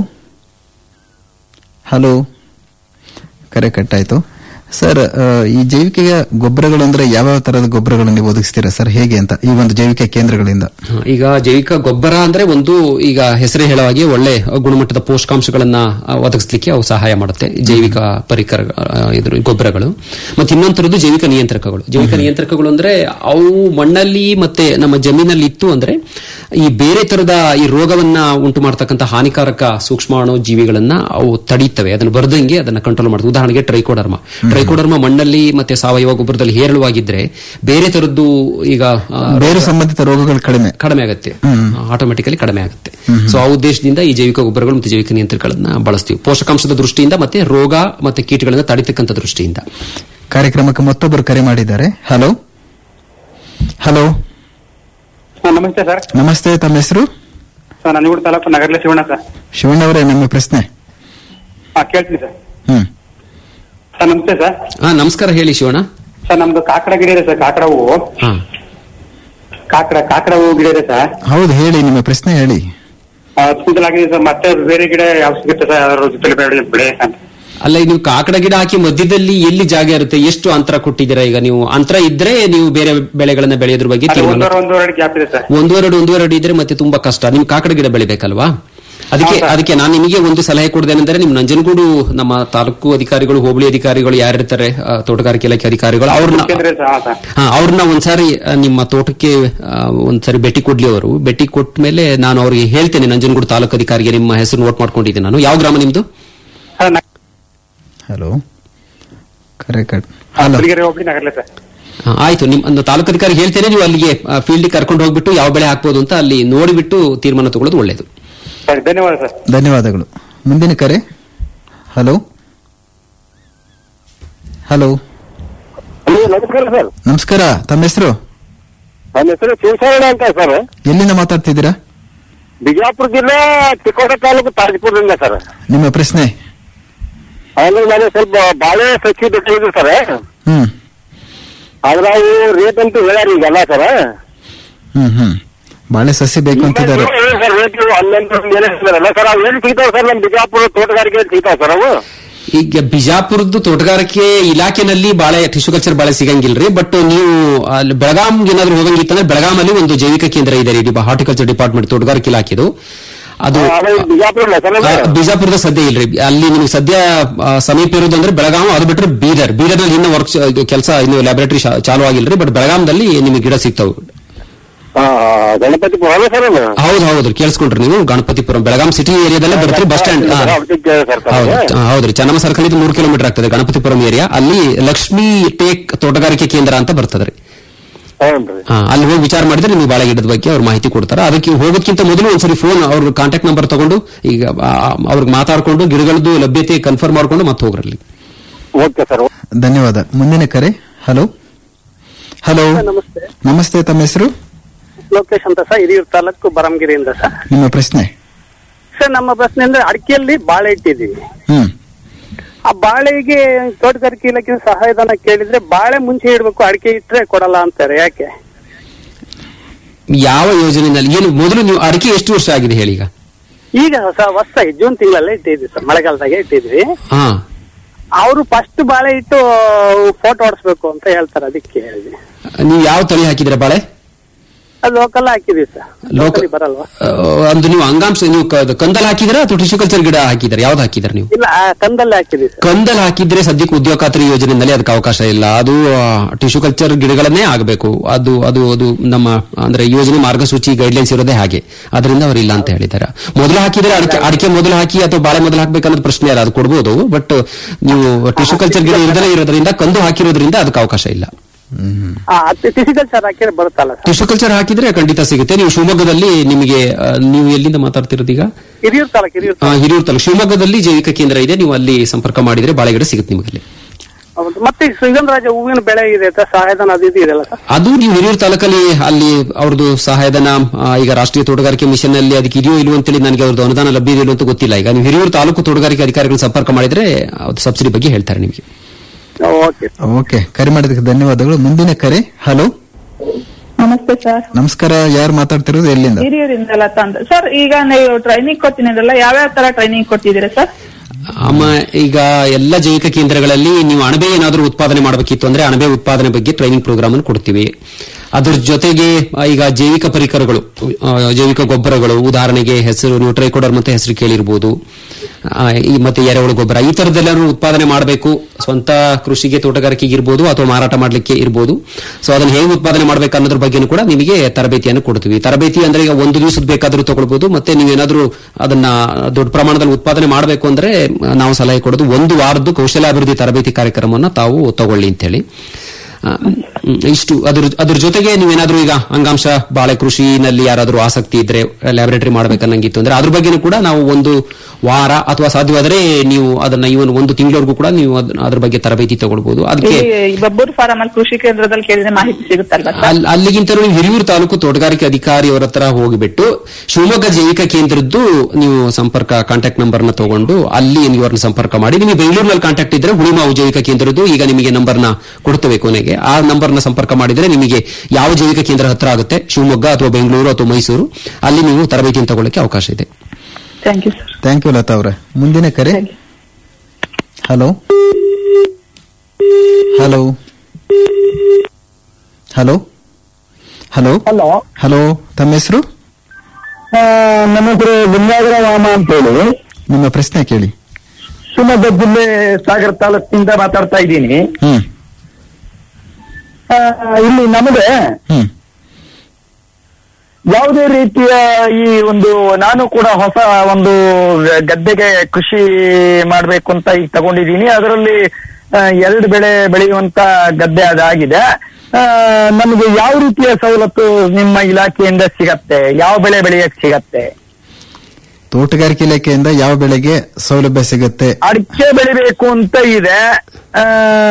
ಹಲೋ ಕರೆ ಕಟ್ಟಾಯ್ತು ಸರ್ ಆ, ಈ ಜೈವಿಕ ಗೊಬ್ಬರಗಳು ಅಂದ್ರೆ ಯಾವ್ಯಾವ ತರದ ಗೊಬ್ಬರಗಳು ನೀವು ಒದಗಿಸ್ತೀರಾ ಸರ್ ಹೇಗೆ ಅಂತ ಈ ಒಂದು ಜೈವಿಕ ಕೇಂದ್ರಗಳಿಂದ ಹ, ಈಗ ಜೈವಿಕ ಗೊಬ್ಬರ ಅಂದ್ರೆ ಒಂದು ಈಗ ಹೆಸರೇ ಹೇಳೋ ಹಾಗೆ ಒಳ್ಳೆ ಗುಣಮಟ್ಟದ ಪೋಷಕಾಂಶಗಳನ್ನ ಆ, ಒದಗಿಸ್ಲಿಕ್ಕೆ ಅವು ಸಹಾಯ ಮಾಡುತ್ತೆ ಜೈವಿಕ ಪರಿಕರ ಆ, ಇದ್ರ ಗೊಬ್ಬರಗಳು ಮತ್ತೆ ಇನ್ನೊಂದು ಜೈವಿಕ ನಿಯಂತ್ರಕಗಳು ಜೈವಿಕ ನಿಯಂತ್ರಕಗಳು ಅಂದ್ರೆ ಅವು ಮಣ್ಣಲ್ಲಿ ಮತ್ತೆ ನಮ್ಮ ಜಮೀನಲ್ಲಿ ಇತ್ತು ಅಂದ್ರೆ ಈ ಬೇರೆ ತರದ ಈ ರೋಗವನ್ನ ಉಂಟು ಮಾಡತಕ್ಕಂಥ ಹಾನಿಕಾರಕ ಸೂಕ್ಷ್ಮಾಣು ಜೀವಿಗಳನ್ನ ಅವು ತಡೀತವೆ ಅದನ್ನು ಬರ್ದಂಗೆ ಅದನ್ನ ಕಂಟ್ರೋಲ್ ಮಾಡುತ್ತೆ ಉದಾಹರಣೆಗೆ ಟ್ರೈಕೋಡರ್ಮ ಟ್ರೈಕೋಡರ್ಮ ಮಣ್ಣಲ್ಲಿ ಮತ್ತೆ ಸಾವಯವ ಗೊಬ್ಬರದಲ್ಲಿ ಹೇರಳವಾಗಿದ್ರೆ ಬೇರೆ ತರದ್ದು ಈಗ ಆ, ಬೇರು ಸಂಬಂಧಿತ ರೋಗಗಳು ಕಡಿಮೆ ಕಡಿಮೆ ಆಗುತ್ತೆ ಆಟೋಮೆಟಿಕಲಿ ಕಡಿಮೆ ಆಗುತ್ತೆ ಸೊ ಆ ಉದ್ದೇಶದಿಂದ ಈ ಜೈವಿಕ ಗೊಬ್ಬರಗಳು ಮತ್ತು ಜೈವಿಕ ನಿಯಂತ್ರಣಗಳನ್ನ ಬಳಸ್ತೀವಿ ಪೋಷಕಾಂಶದ ದೃಷ್ಟಿಯಿಂದ ಮತ್ತೆ ರೋಗ ಮತ್ತೆ ಕೀಟಗಳನ್ನ ತಡಿತಕ್ಕಂಥ ದೃಷ್ಟಿಯಿಂದ ಕಾರ್ಯಕ್ರಮಕ್ಕೆ ಮತ್ತೊಬ್ಬರು ಕರೆ ಮಾಡಿದ್ದಾರೆ ಹಲೋ ಹಲೋ ನಮಸ್ತೆ ಸರ್ ನಮಸ್ತೆ ತಮ್ಮ ಹೆಸರು ಸರ್ ನಂಜನಗೂಡು ತಾಲೂಕು ನಗರ್ಲೆ ಶಿವಣ್ಣ ಸರ್ ಶಿವಣ್ಣ ಅವರೇ ನಮ್ಮ ಪ್ರಶ್ನೆ ಹಾ ಕೇಳ್ತೀನಿ ಸರ್ ಹ್ಮ್ ಸರ್ ನಮಸ್ತೆ ಸರ್ ಹಾ ನಮಸ್ಕಾರ ಹೇಳಿ ಶಿವಣ್ಣ ಸರ್ ನಮ್ದು ಕಾಕಡ ಗಿಡ ಇದೆ ಸರ್ ಕಾಕಡ ಹೂವು ಹಾ ಕಾಕಡ ಕಾಕಡ ಹೂವು ಗಿಡ ಇದೆ ಸರ್ ಹೌದು ಹೇಳಿ ನಿಮ್ಮ ಪ್ರಶ್ನೆ ಹೇಳಿ ಕ್ವಿಂಟಲ್ ಆಗಿದೆ ಸರ್ ಮತ್ತೆ ಬೇರೆ ಗಿಡ ಯಾವ ಸಿಗುತ್ತೆ ಸರ್ ಅದ್ರ ಜೊತೆ ಬೆಳೆ ಬೆಳೆ ಅಂತ ಅಲ್ಲ ಈಗ ನೀವು ಕಾಕಡ ಗಿಡ ಹಾಕಿ ಮಧ್ಯದಲ್ಲಿ ಎಲ್ಲಿ ಜಾಗ ಇರುತ್ತೆ ಎಷ್ಟು ಅಂತರ ಕೊಟ್ಟಿದ್ದೀರಾ ಈಗ ನೀವು ಅಂತರ ಇದ್ರೆ ನೀವು ಬೇರೆ ಬೆಳೆಗಳನ್ನ ಬೆಳೆಯೋದ್ರ ಬಗ್ಗೆ ಅದು ತೀರ್ಮಾನ ಒಂದೂವರೆ ಒಂದೂವರೆ ಗ್ಯಾಪ್ ಇದೆ ಸರ್ ಒಂದೂವರೆ ಒಂದೂವರೆ ಅಡಿ ಇದ್ರೆ ಮತ್ತೆ ತುಂಬಾ ಕಷ್ಟ ನೀವು ಕಾಕಡ ಗಿಡ ಬೆಳಿಬೇಕಲ್ವಾ ಅದಕ್ಕೆ ಹೌದಾ? ಅದಕ್ಕೆ ನಾನು ನಿಮಗೆ ಒಂದು ಸಲಹೆ ಕೊಡ್ದೇನೆಂದ್ರೆ ನಿಮ್ಮ ನಂಜನಗೂಡು ನಮ್ಮ ತಾಲೂಕು ಅಧಿಕಾರಿಗಳು ಹೋಬಳಿ ಅಧಿಕಾರಿಗಳು ಯಾರಿರ್ತಾರೆ ಆ, ತೋಟಗಾರಿಕೆ ಇಲಾಖೆ ಅಧಿಕಾರಿಗಳು ಅವ್ರನ್ನ ಕೇಂದ್ರ ಸರ್ ಹಾ ಸರ್ ಹಾ ಅವ್ರನ್ನ ಒಂದ್ಸಾರಿ ಆ, ನಿಮ್ಮ ತೋಟಕ್ಕೆ ಆ, ಒಂದ್ಸಾರಿ ಭೇಟಿ ಕೊಡ್ಲಿ ಅವರು ಭೇಟಿ ಕೊಟ್ಟ ಮೇಲೆ ನಾನು ಅವ್ರಿಗೆ ಹೇಳ್ತೇನೆ ನಂಜನಗೂಡು ತಾಲೂಕು ಅಧಿಕಾರಿಗೆ ನಿಮ್ಮ ಹೆಸರು ನೋಟ್ ಮಾಡ್ಕೊಂಡಿದ್ದೀನಿ ನಾನು ಯಾವ ಗ್ರಾಮ ನಿಮ್ದು ಸರ್ ನ- ಹಲೋ ಕರೆ ಕಟ್ ಹಲೋ ಹುಲಿಗೆರೆ ಹೋಗ್ಲಿ ನಗರ್ಲೆ ಸರ್ ಆ, ಆಯ್ತು ನಿಮ್ ಒಂದು ತಾಲೂಕು ಅಧಿಕಾರಿ ಹೇಳ್ತೇನೆ ನೀವು ಅಲ್ಲಿಗೆ ಫೀಲ್ಡ್ ಕರ್ಕೊಂಡು ಹೋಗ್ಬಿಟ್ಟು ಯಾವ ಬೆಳೆ ಹಾಕ್ಬೋದು ಅಂತ ಅಲ್ಲಿ ನೋಡಿಬಿಟ್ಟು ತೀರ್ಮಾನ ತಗೊಳ್ಳೋದು ಒಳ್ಳೇದು ಸರಿ ಧನ್ಯವಾದ ಸರ್ ಧನ್ಯವಾದಗಳು ಮುಂದಿನ ಕರೆ ಹಲೋ ಹಲೋ ಹಲೋ ನಮಸ್ಕಾರ ಸರ್ ನಮಸ್ಕಾರ ತಮ್ಮ ಹೆಸರು ನನ್ನ ಹೆಸರು ಶಿವಶರಣ ಅಂತ ಸರ್ ಎಲ್ಲಿಂದ ಮಾತಾಡ್ತಿದ್ದೀರಾ ಬಿಜಾಪುರ ಜಿಲ್ಲೆ ಚಿಕ್ಕೋಟ ತಾಲೂಕು ತಾಜ್ಪುರದಿಂದ ಸರ್ ನಿಮ್ಮ ಪ್ರಶ್ನೆ ಅಂದ್ರೆ ನಾನು ಸ್ವಲ್ಪ ಬಾಳೆ ಸಸಿ ಬೇಕಾಗಿದ್ದು ಸರ್ ಹ್ಮ್ ಆದ್ರೆ ಅವು ರೇಟ್ ಅಂತೂ ಹೇಳ್ಯಾರ ಈಗಲ್ಲ ಸರ್ ಹ್ಮ್ ಹ್ಮ್ ಬಾಳೆ ಸಸಿ ಬೇಕು ಅಂತಿದ್ದಾರೆ ಸರ್ ರೇಟ್ ಹನ್ನೊಂದು ಮೇಲೆ ಹೇಳ್ತಾರಲ್ಲ ಸರ್ ಅವು ಎಲ್ಲಿ ಸಿಗ್ತಾವ ಸರ್ ನಮ್ಮ ಬಿಜಾಪುರ ತೋಟಗಾರಿಕೆ ಸಿಗ್ತಾವ ಸರ್ ಅವು ಈಗ ಬಿಜಾಪುರದ್ದು ತೋಟಗಾರಿಕೆ ಇಲಾಖೆನಲ್ಲಿ ಬಾಳೆ ಟಿಶ್ಯೂ ಕಲ್ಚರ್ ಬಾಳೆ ಸಿಗಂಗಿಲ್ರಿ ಬಟ್ ನೀವು ಅಲ್ಲಿ ಬೆಳಗಾಂ ಏನಾದ್ರು ಹೋಗಂಗಿತ್ತಂದ್ರೆ ಬೆಳಗಾಮಲ್ಲಿ ಒಂದು ಜೈವಿಕ ಕೇಂದ್ರ ಇದೆ ರೀ ಹಾರ್ಟಿಕಲ್ಚರ್ ಡಿಪಾರ್ಟ್ಮೆಂಟ್ ತೋಟಗಾರಿಕೆ ಇಲಾಖೆದು ಅದು ಅದು ಬಿಜಾಪುರ ಅಲ್ಲ ಸರ್ ಆ, ಅದು? ಬಿಜಾಪುರದ ಸದ್ಯ ಇಲ್ರಿ ಅಲ್ಲಿ ನಿಮ್ಗೆ ಸದ್ಯ ಆ, ಸಮೀಪ ಇರೋದಂದ್ರೆ ಬೆಳಗಾಂ ಅದು ಬಿಟ್ರೆ ಬೀದರ್ ಬೀದರ್ನಲ್ಲಿ ಇನ್ನು ವರ್ಕ್ ಕೆಲಸ ಇನ್ನು ಲ್ಯಾಬೊರೇಟರಿ ಚಾಲು ಆಗಿಲ್ರಿ ಬಟ್ ಬೆಳಗಾಂದಲ್ಲಿ ನಿಮಗೆ ಗಿಡ ಸಿಗ್ತಾವೆ ಆ, ಗಣಪತಿಪುರ ಅಲ್ಲ ಸರ್ ಅದು ಹೌದು ಹೌದ್ರಿ ಕೇಳಿಸ್ಕೊಂಡ್ರಿ ನೀವು ಗಣಪತಿಪುರಂ ಬೆಳಗಾಂ ಸಿಟಿ ಏರಿಯಾದಲ್ಲೇ ಬರ್ತೀರಿ ಬಸ್ ಸ್ಟ್ಯಾಂಡ್ ಅದಕ್ಕೆ ಕೇಳಿದೆ ಸರ್ ಹೌದು ತಮಗೆ. ಆ, ಹೌದ್ರಿ ಚನ್ನಮ್ಮ ಸರ್ಕಲ್ ಇದು ಮೂರು ಕಿಲೋಮೀಟರ್ ಆಗ್ತದೆ ಗಣಪತಿಪುರಂ ಏರಿಯಾ ಅಲ್ಲಿ ಲಕ್ಷ್ಮೀ ಟೇಕ್ ತೋಟಗಾರಿಕೆ ಕೇಂದ್ರ ಅಂತ ಬರ್ತದ್ರಿ ಹೌನ್ರಿ ಆ, ಅಲ್ಲಿ ಹೋಗಿ ವಿಚಾರ ಮಾಡಿದ್ರೆ ನಿಮ್ಗೆ ಬಾಳೆ ಗಿಡದ ಬಗ್ಗೆ ಅವ್ರು ಮಾಹಿತಿ ಕೊಡ್ತಾರೆ ಅದಕ್ಕೆ ಹೋಗೋದಕ್ಕಿಂತ ಮೊದಲು ಒಂದ್ಸರಿ ಫೋನ್ ಅವ್ರ ಕಾಂಟ್ಯಾಕ್ಟ್ ನಂಬರ್ ತಗೊಂಡು ಈಗ ಆ, ಅವ್ರಿಗೆ ಮಾತಾಡ್ಕೊಂಡು ಗಿಡಗಳದ್ದು ಲಭ್ಯತೆ ಕನ್ಫರ್ಮ್ ಮಾಡ್ಕೊಂಡು ಮತ್ತೆ ಹೋಗ್ರಲ್ಲಿ ಓಕೆ ಸರ್ ಧನ್ಯವಾದ ಮುಂದಿನ ಕರೆ ಹಲೋ ಹಲೋ ನಮಸ್ತೆ ನಮಸ್ತೆ ತಮ್ಮ ಹೆಸರು ಲೋಕೇಶ್ ಅಂತ ಸರ್ ಹಿರಿಯೂರು ತಾಲೂಕು ಬರಂಗಿರಿಯಿಂದ ಸರ್ ನಿಮ್ಮ ಪ್ರಶ್ನೆ ಸರ್ ನಮ್ಮ ಪ್ರಶ್ನೆ ಅಂದ್ರೆ ಅಡಿಕೆಯಲ್ಲಿ ಬಾಳೆ ಇಟ್ಟಿದ್ದೀವಿ ಹ್ಮ್ ಆ ಬಾಳೆಗೆ ತೋಟಗಾರಿಕೆ ಇಲಾಖೆ ಸಹಾಯಧನ ಕೇಳಿದ್ರೆ ಬಾಳೆ ಮುಂಚೆ ಇಡ್ಬೇಕು ಅಡಿಕೆ ಇಟ್ರೆ ಕೊಡಲ್ಲ ಅಂತಾರೆ ಯಾಕೆ ಯಾವ ಯೋಜನೆಯಲ್ಲಿ ಏನು ಮೊದಲು ನೀವು ಅಡಿಕೆ ಎಷ್ಟು ವರ್ಷ ಆಗಿದೆ ಹೇಳಿ ಈಗ ಈಗ ಹೊಸ ಹೊಸ ಜೂನ್ ತಿಂಗಳಲ್ಲೇ ಇಟ್ಟಿದ್ವಿ ಸರ್ ಮಳೆಗಾಲದಾಗೆ ಇಟ್ಟಿದ್ವಿ ಹಾ ಅವರು ಫಸ್ಟ್ ಬಾಳೆ ಇಟ್ಟು ಫೋಟೋ ಹೊಡಿಸ್ಬೇಕು ಅಂತ ಹೇಳ್ತಾರೆ ಅದಕ್ಕೆ ಹೇಳಿದ್ವಿ ನೀವು ಯಾವ ತಳಿ ಹಾಕಿದ್ರೆ ಬಾಳೆ ಅದು ಲೋಕಲ್ ಹಾಕಿದ್ವಿ ಸರ್ ಲೋಕ ಲೋಕಲ್ ಬರಲ್ವಾ ಒಂದು ನೀವು ಅಂಗಾಂಶ ನೀವು ಕ- ಕಂದಲ್ ಹಾಕಿದ್ರೆ ಅಥವಾ ಟಿಶ್ಯೂ ಕಲ್ಚರ್ ಗಿಡ ಹಾಕಿದ್ರೆ ಯಾವ್ದು ಹಾಕಿದ್ರೆ ನೀವು ಇಲ್ಲ ಆ ಕಂದಲ್ಲೇ ಹಾಕಿದ್ವಿ ಸರ್ ಕಂದಲ್ ಹಾಕಿದ್ರೆ ಸದ್ಯಕ್ಕೆ ಉದ್ಯೋಗ ಖಾತ್ರಿ ಯೋಜನೆಯಲ್ಲಿ ಅದಕ್ಕೆ ಅವಕಾಶ ಇಲ್ಲ ಅದು ಟಿಶ್ಯೂ ಕಲ್ಚರ್ ಗಿಡಗಳನ್ನೇ ಆಗಬೇಕು ಅದು ಅದು ಅದು ನಮ್ಮ ಅಂದ್ರೆ ಯೋಜನೆ ಮಾರ್ಗಸೂಚಿ ಗೈಡ್ಲೈನ್ಸ್ ಇರೋದೇ ಹಾಗೆ ಅದರಿಂದ ಅವ್ರು ಇಲ್ಲ ಅಂತ ಹೇಳಿದ್ದಾರೆ ಮೊದಲು ಹಾಕಿದ್ರೆ ಅಡಿಕೆ ಅಡಿಕೆ ಮೊದಲು ಹಾಕಿ ಅಥವಾ ಬಾಳೆ ಮೊದಲು ಹಾಕ್ಬೇಕನ್ನೋದು ಪ್ರಶ್ನೆ ಅಲ್ಲ ಅದು ಕೊಡ್ಬೋದು ಬಟ್ ನೀವು ಟಿಶ್ಯೂ ಕಲ್ಚರ್ ಗಿಡ ಇರದೇ ಇರೋದ್ರಿಂದ ಕಂದು ಹಾಕಿರೋದ್ರಿಂದ ಅದಕ್ಕೆ ಅವಕಾಶ ಇಲ್ಲ ಫಿಸಿಕಲ್ ಸರ್ ಹಾಕಿದ್ರೆ ಬರುತ್ತಲ್ಲ ಸರ್ ಟಿಶ್ಯೂ ಕಲ್ಚರ್ ಹಾಕಿದ್ರೆ ಖಂಡಿತ ಸಿಗುತ್ತೆ ನೀವು ಶಿವಮೊಗ್ಗದಲ್ಲಿ ನಿಮಗೆ ಆ, ನೀವು ಎಲ್ಲಿಂದ ಮಾತಾಡ್ತಿರೋದು ಈಗ ಹಿರಿಯೂರು ತಾಲೂಕು ಹಿರಿಯೂರು ಆ, ಹಿರಿಯೂರು ತಾಲೂಕು ಶಿವಮೊಗ್ಗದಲ್ಲಿ ಜೈವಿಕ ಕೇಂದ್ರ ಇದೆ ನೀವು ಅಲ್ಲಿ ಸಂಪರ್ಕ ಮಾಡಿದ್ರೆ ಬಾಳೆ ಗಿಡ ಸಿಗುತ್ತೆ ನಿಮಗೆ ಅಲ್ಲಿ. ಹೌದು. ಮತ್ತೆ ಈ ಸುಗಂಧರಾಜ ಹೂವಿನ ಬೆಳೆ ಇದೆ ಸರ್ ಸಹಾಯಧನ ಅದು ಇದು ಇದೆಯಲ್ಲ ಸರ್ ಅದು ನೀವು ಹಿರಿಯೂರು ತಾಲೂಕಲ್ಲಿ ಅಲ್ಲಿ ಅವ್ರದ್ದು ಸಹಾಯಧನ ಆ, ಈಗ ರಾಷ್ಟ್ರೀಯ ತೋಟಗಾರಿಕೆ ಮಿಷನ್ ಅಲ್ಲಿ ಅದಕ್ಕೆ ಇದೆಯೋ ಇಲ್ವೋ ಅಂತೇಳಿ ನನಗೆ ಅವ್ರದ್ದು ಅನುದಾನ ಲಭ್ಯ ಇದೆಯೋ ಅಂತ ಗೊತ್ತಿಲ್ಲ ಈಗ ನೀವು ಹಿರಿಯೂರು ತಾಲೂಕು ತೋಟಗಾರಿಕೆ ಅಧಿಕಾರಿಗಳು ಸಂಪರ್ಕ ಮಾಡಿದ್ರೆ ಅದು ಸಬ್ಸಿಡಿ ಬಗ್ಗೆ ಹೇಳ್ತಾರೆ ನಿಮಗೆ ಓಕೆ ಓಕೆ ಕರೆ ಮಾಡಿದಕ್ಕೆ ಧನ್ಯವಾದಗಳು ಮುಂದಿನ ಕರೆ ಹಲೋ ನಮಸ್ತೆ ಸರ್ ನಮಸ್ಕಾರ ಯಾರು ಮಾತಾಡ್ತಿರೋದು ಎಲ್ಲಿಂದ ಹಿರಿಯೂರಿಂದ ಲತಾ ಅಂತ ಸರ್ ಈಗ ನೀವು ಟ್ರೈನಿಂಗ್ ಕೊಡ್ತೀನಿರಲ್ಲ ಯಾವ್ಯಾವ ತರ ಟ್ರೈನಿಂಗ್ ಕೊಟ್ಟಿದ್ದೀರಾ ಸರ್ ಅಮ್ಮ ಈಗ ಎಲ್ಲ ಜೈವಿಕ ಕೇಂದ್ರಗಳಲ್ಲಿ ನೀವು ಅಣಬೆ ಏನಾದರೂ ಉತ್ಪಾದನೆ ಮಾಡಬೇಕಿತ್ತು ಅಂದ್ರೆ ಅಣಬೆ ಉತ್ಪಾದನೆ ಬಗ್ಗೆ ಟ್ರೈನಿಂಗ್ ಪ್ರೋಗ್ರಾಮ್ ಅನ್ನು ಕೊಡ್ತೀವಿ ಅದ್ರ ಜೊತೆಗೆ ಆ, ಈಗ ಜೈವಿಕ ಪರಿಕರಗಳು ಆ, ಜೈವಿಕ ಗೊಬ್ಬರಗಳು ಉದಾಹರಣೆಗೆ ಹೆಸರು ನೀವು ಟ್ರೈಕೋಡರ್ ಮತ್ತೆ ಹೆಸರು ಕೇಳಿರ್ಬೋದು ಆ, ಈ ಮತ್ತೆ ಎರೆಹುಳು ಗೊಬ್ಬರ ಈ ತರದ್ದೆಲ್ಲರೂ ಉತ್ಪಾದನೆ ಮಾಡಬೇಕು ಸ್ವಂತ ಕೃಷಿಗೆ ತೋಟಗಾರಿಕೆಗೆ ಇರ್ಬೋದು ಅಥವಾ ಮಾರಾಟ ಮಾಡಲಿಕ್ಕೆ ಇರ್ಬೋದು ಸೊ ಅದನ್ನ ಹೇಗೆ ಉತ್ಪಾದನೆ ಮಾಡಬೇಕು ಅನ್ನೋದ್ರ ಬಗ್ಗೆನೂ ಕೂಡ ನಿಮಗೆ ತರಬೇತಿಯನ್ನು ಕೊಡ್ತೀವಿ ತರಬೇತಿ ಅಂದ್ರೆ ಈಗ ಒಂದು ದಿವಸದ ಬೇಕಾದ್ರೂ ತಗೊಳ್ಬಹುದು ಮತ್ತೆ ನೀವೇನಾದ್ರೂ ಅದನ್ನ ದೊಡ್ಡ ಪ್ರಮಾಣದಲ್ಲಿ ಉತ್ಪಾದನೆ ಮಾಡಬೇಕು ಅಂದ್ರೆ ನಾವು ಸಲಹೆ ಕೊಡೋದು ಒಂದು ವಾರದ್ದು ಕೌಶಲ್ಯಾಭಿವೃದ್ಧಿ ತರಬೇತಿ ಕಾರ್ಯಕ್ರಮವನ್ನು ತಾವು ತಗೊಳ್ಳಿ ಅಂತೇಳಿ ಆ, ಹ್ಮ್, ಇಷ್ಟು ಅದ್ರ ಅದ್ರ ಜೊತೆಗೆ ನೀವೇನಾದ್ರೂ ಈಗ ಅಂಗಾಂಶ ಬಾಳೆ ಕೃಷಿನಲ್ಲಿ ಯಾರಾದ್ರೂ ಆಸಕ್ತಿ ಇದ್ರೆ ಲ್ಯಾಬೊರೇಟರಿ ಮಾಡ್ಬೇಕನ್ನಂಗಿತ್ತು ಅಂದ್ರೆ ಅದ್ರ ಬಗ್ಗೆನೂ ಕೂಡ ನಾವು ಒಂದು ವಾರ ಅಥವಾ ಸಾಧ್ಯವಾದರೆ ನೀವು ಅದನ್ನ ಇವನ್ ಒಂದು ತಿಂಗಳವರೆಗೂ ಕೂಡ ನೀವು ಅದನ್ನ- ಅದ್ರ ಬಗ್ಗೆ ತರಬೇತಿ ತಗೊಳ್ಬಹುದು ಅದಕ್ಕೆ ಇಲ್ಲಿ ಬಬ್ಬೂರ್ ಫಾರಂ ಅಲ್ಲಿ ಕೃಷಿ ಕೇಂದ್ರದಲ್ಲಿ ಕೇಳಿದ್ರೆ ಮಾಹಿತಿ ಸಿಗುತ್ತಲ್ವಾ ಸರ್ ಅಲ್- ಅಲ್ಲಿಗಿಂತ ನೀವು ಹಿರಿಯೂರು ತಾಲೂಕು ತೋಟಗಾರಿಕೆ ಅಧಿಕಾರಿಯವರ ಹತ್ರ ಹೋಗಿಬಿಟ್ಟು ಶಿವಮೊಗ್ಗ ಜೈವಿಕ ಕೇಂದ್ರದ್ದು ನೀವು ಸಂಪರ್ಕ ಕಾಂಟ್ಯಾಕ್ಟ್ ನಂಬರ್ ನ ತಗೊಂಡು ಅಲ್ಲಿ ನೀವು ಅವ್ರನ್ನ ಸಂಪರ್ಕ ಮಾಡಿ ನಿಮಗೆ ಬೆಂಗಳೂರಿನಲ್ಲಿ ಕಾಂಟ್ಯಾಕ್ಟ್ ಇದ್ರೆ ಹುಳಿಮಾವು ಜೈವಿಕ ಕೇಂದ್ರದ್ದು ಈಗ ನಿಮಗೆ ನಂಬರ್ನ ಕೊಡ್ತೇವೆ ಕೊನೆಗೆ ಆ ನಂಬರ್ನ ಸಂಪರ್ಕ ಮಾಡಿದ್ರೆ ನಿಮಗೆ ಯಾವ ಜೈವಿಕ ಕೇಂದ್ರ ಹತ್ರ ಆಗುತ್ತೆ ಶಿವಮೊಗ್ಗ ಅಥವಾ ಬೆಂಗಳೂರು ಅಥವಾ ಮೈಸೂರು ಅಲ್ಲಿ ನೀವು ತರಬೇತಿಯನ್ನು ತಗೊಳ್ಳಕ್ಕೆ ಅವಕಾಶ ಇದೆ thank you sir thank you Latha ಅವರೇ ಮುಂದಿನ ಕರೆ hello hello hello hello hello hello ತಮ್ಮ ಹೆಸರು ನನ್ನ ಹೆಸರು ಗಂಗಾಧರ ವಾಮ ಅಂತೇಳಿ ನಿಮ್ಮ ಪ್ರಶ್ನೆ ಕೇಳಿ ಶಿವಮೊಗ್ಗ ಜಿಲ್ಲೆ ಸಾಗರ ತಾಲೂಕಿನಿಂದ ಮಾತಾಡ್ತಾ ಇದ್ದೀನಿ ಹ್ಮ್ ಆ, ಇಲ್ಲಿ ನಮಗೆ ಹ್ಮ್ ಯಾವುದೇ ರೀತಿಯ ಈ ಒಂದು ನಾನು ಕೂಡ ಹೊಸ ಒಂದು ಗದ್ದೆಗೆ ಕೃಷಿ ಮಾಡ್ಬೇಕು ಅಂತ ಈಗ ತಗೊಂಡಿದ್ದೀನಿ ಅದರಲ್ಲಿ ಆ, ಎರಡು ಬೆಳೆ ಬೆಳೆಯುವಂತ ಗದ್ದೆ ಅದಾಗಿದೆ ಆ, ನಮಗೆ ಯಾವ ರೀತಿಯ ಸವಲತ್ತು ನಿಮ್ಮ ಇಲಾಖೆಯಿಂದ ಸಿಗತ್ತೆ ಯಾವ ಬೆಳೆ ಬೆಳೆಯಕ್ ಸಿಗತ್ತೆ ತೋಟಗಾರಿಕೆ ಇಲಾಖೆಯಿಂದ ಯಾವ ಬೆಳೆಗೆ ಸೌಲಭ್ಯ ಸಿಗುತ್ತೆ ಅಡಿಕೆ ಬೆಳಿಬೇಕು ಅಂತ ಇದೆ ಆ,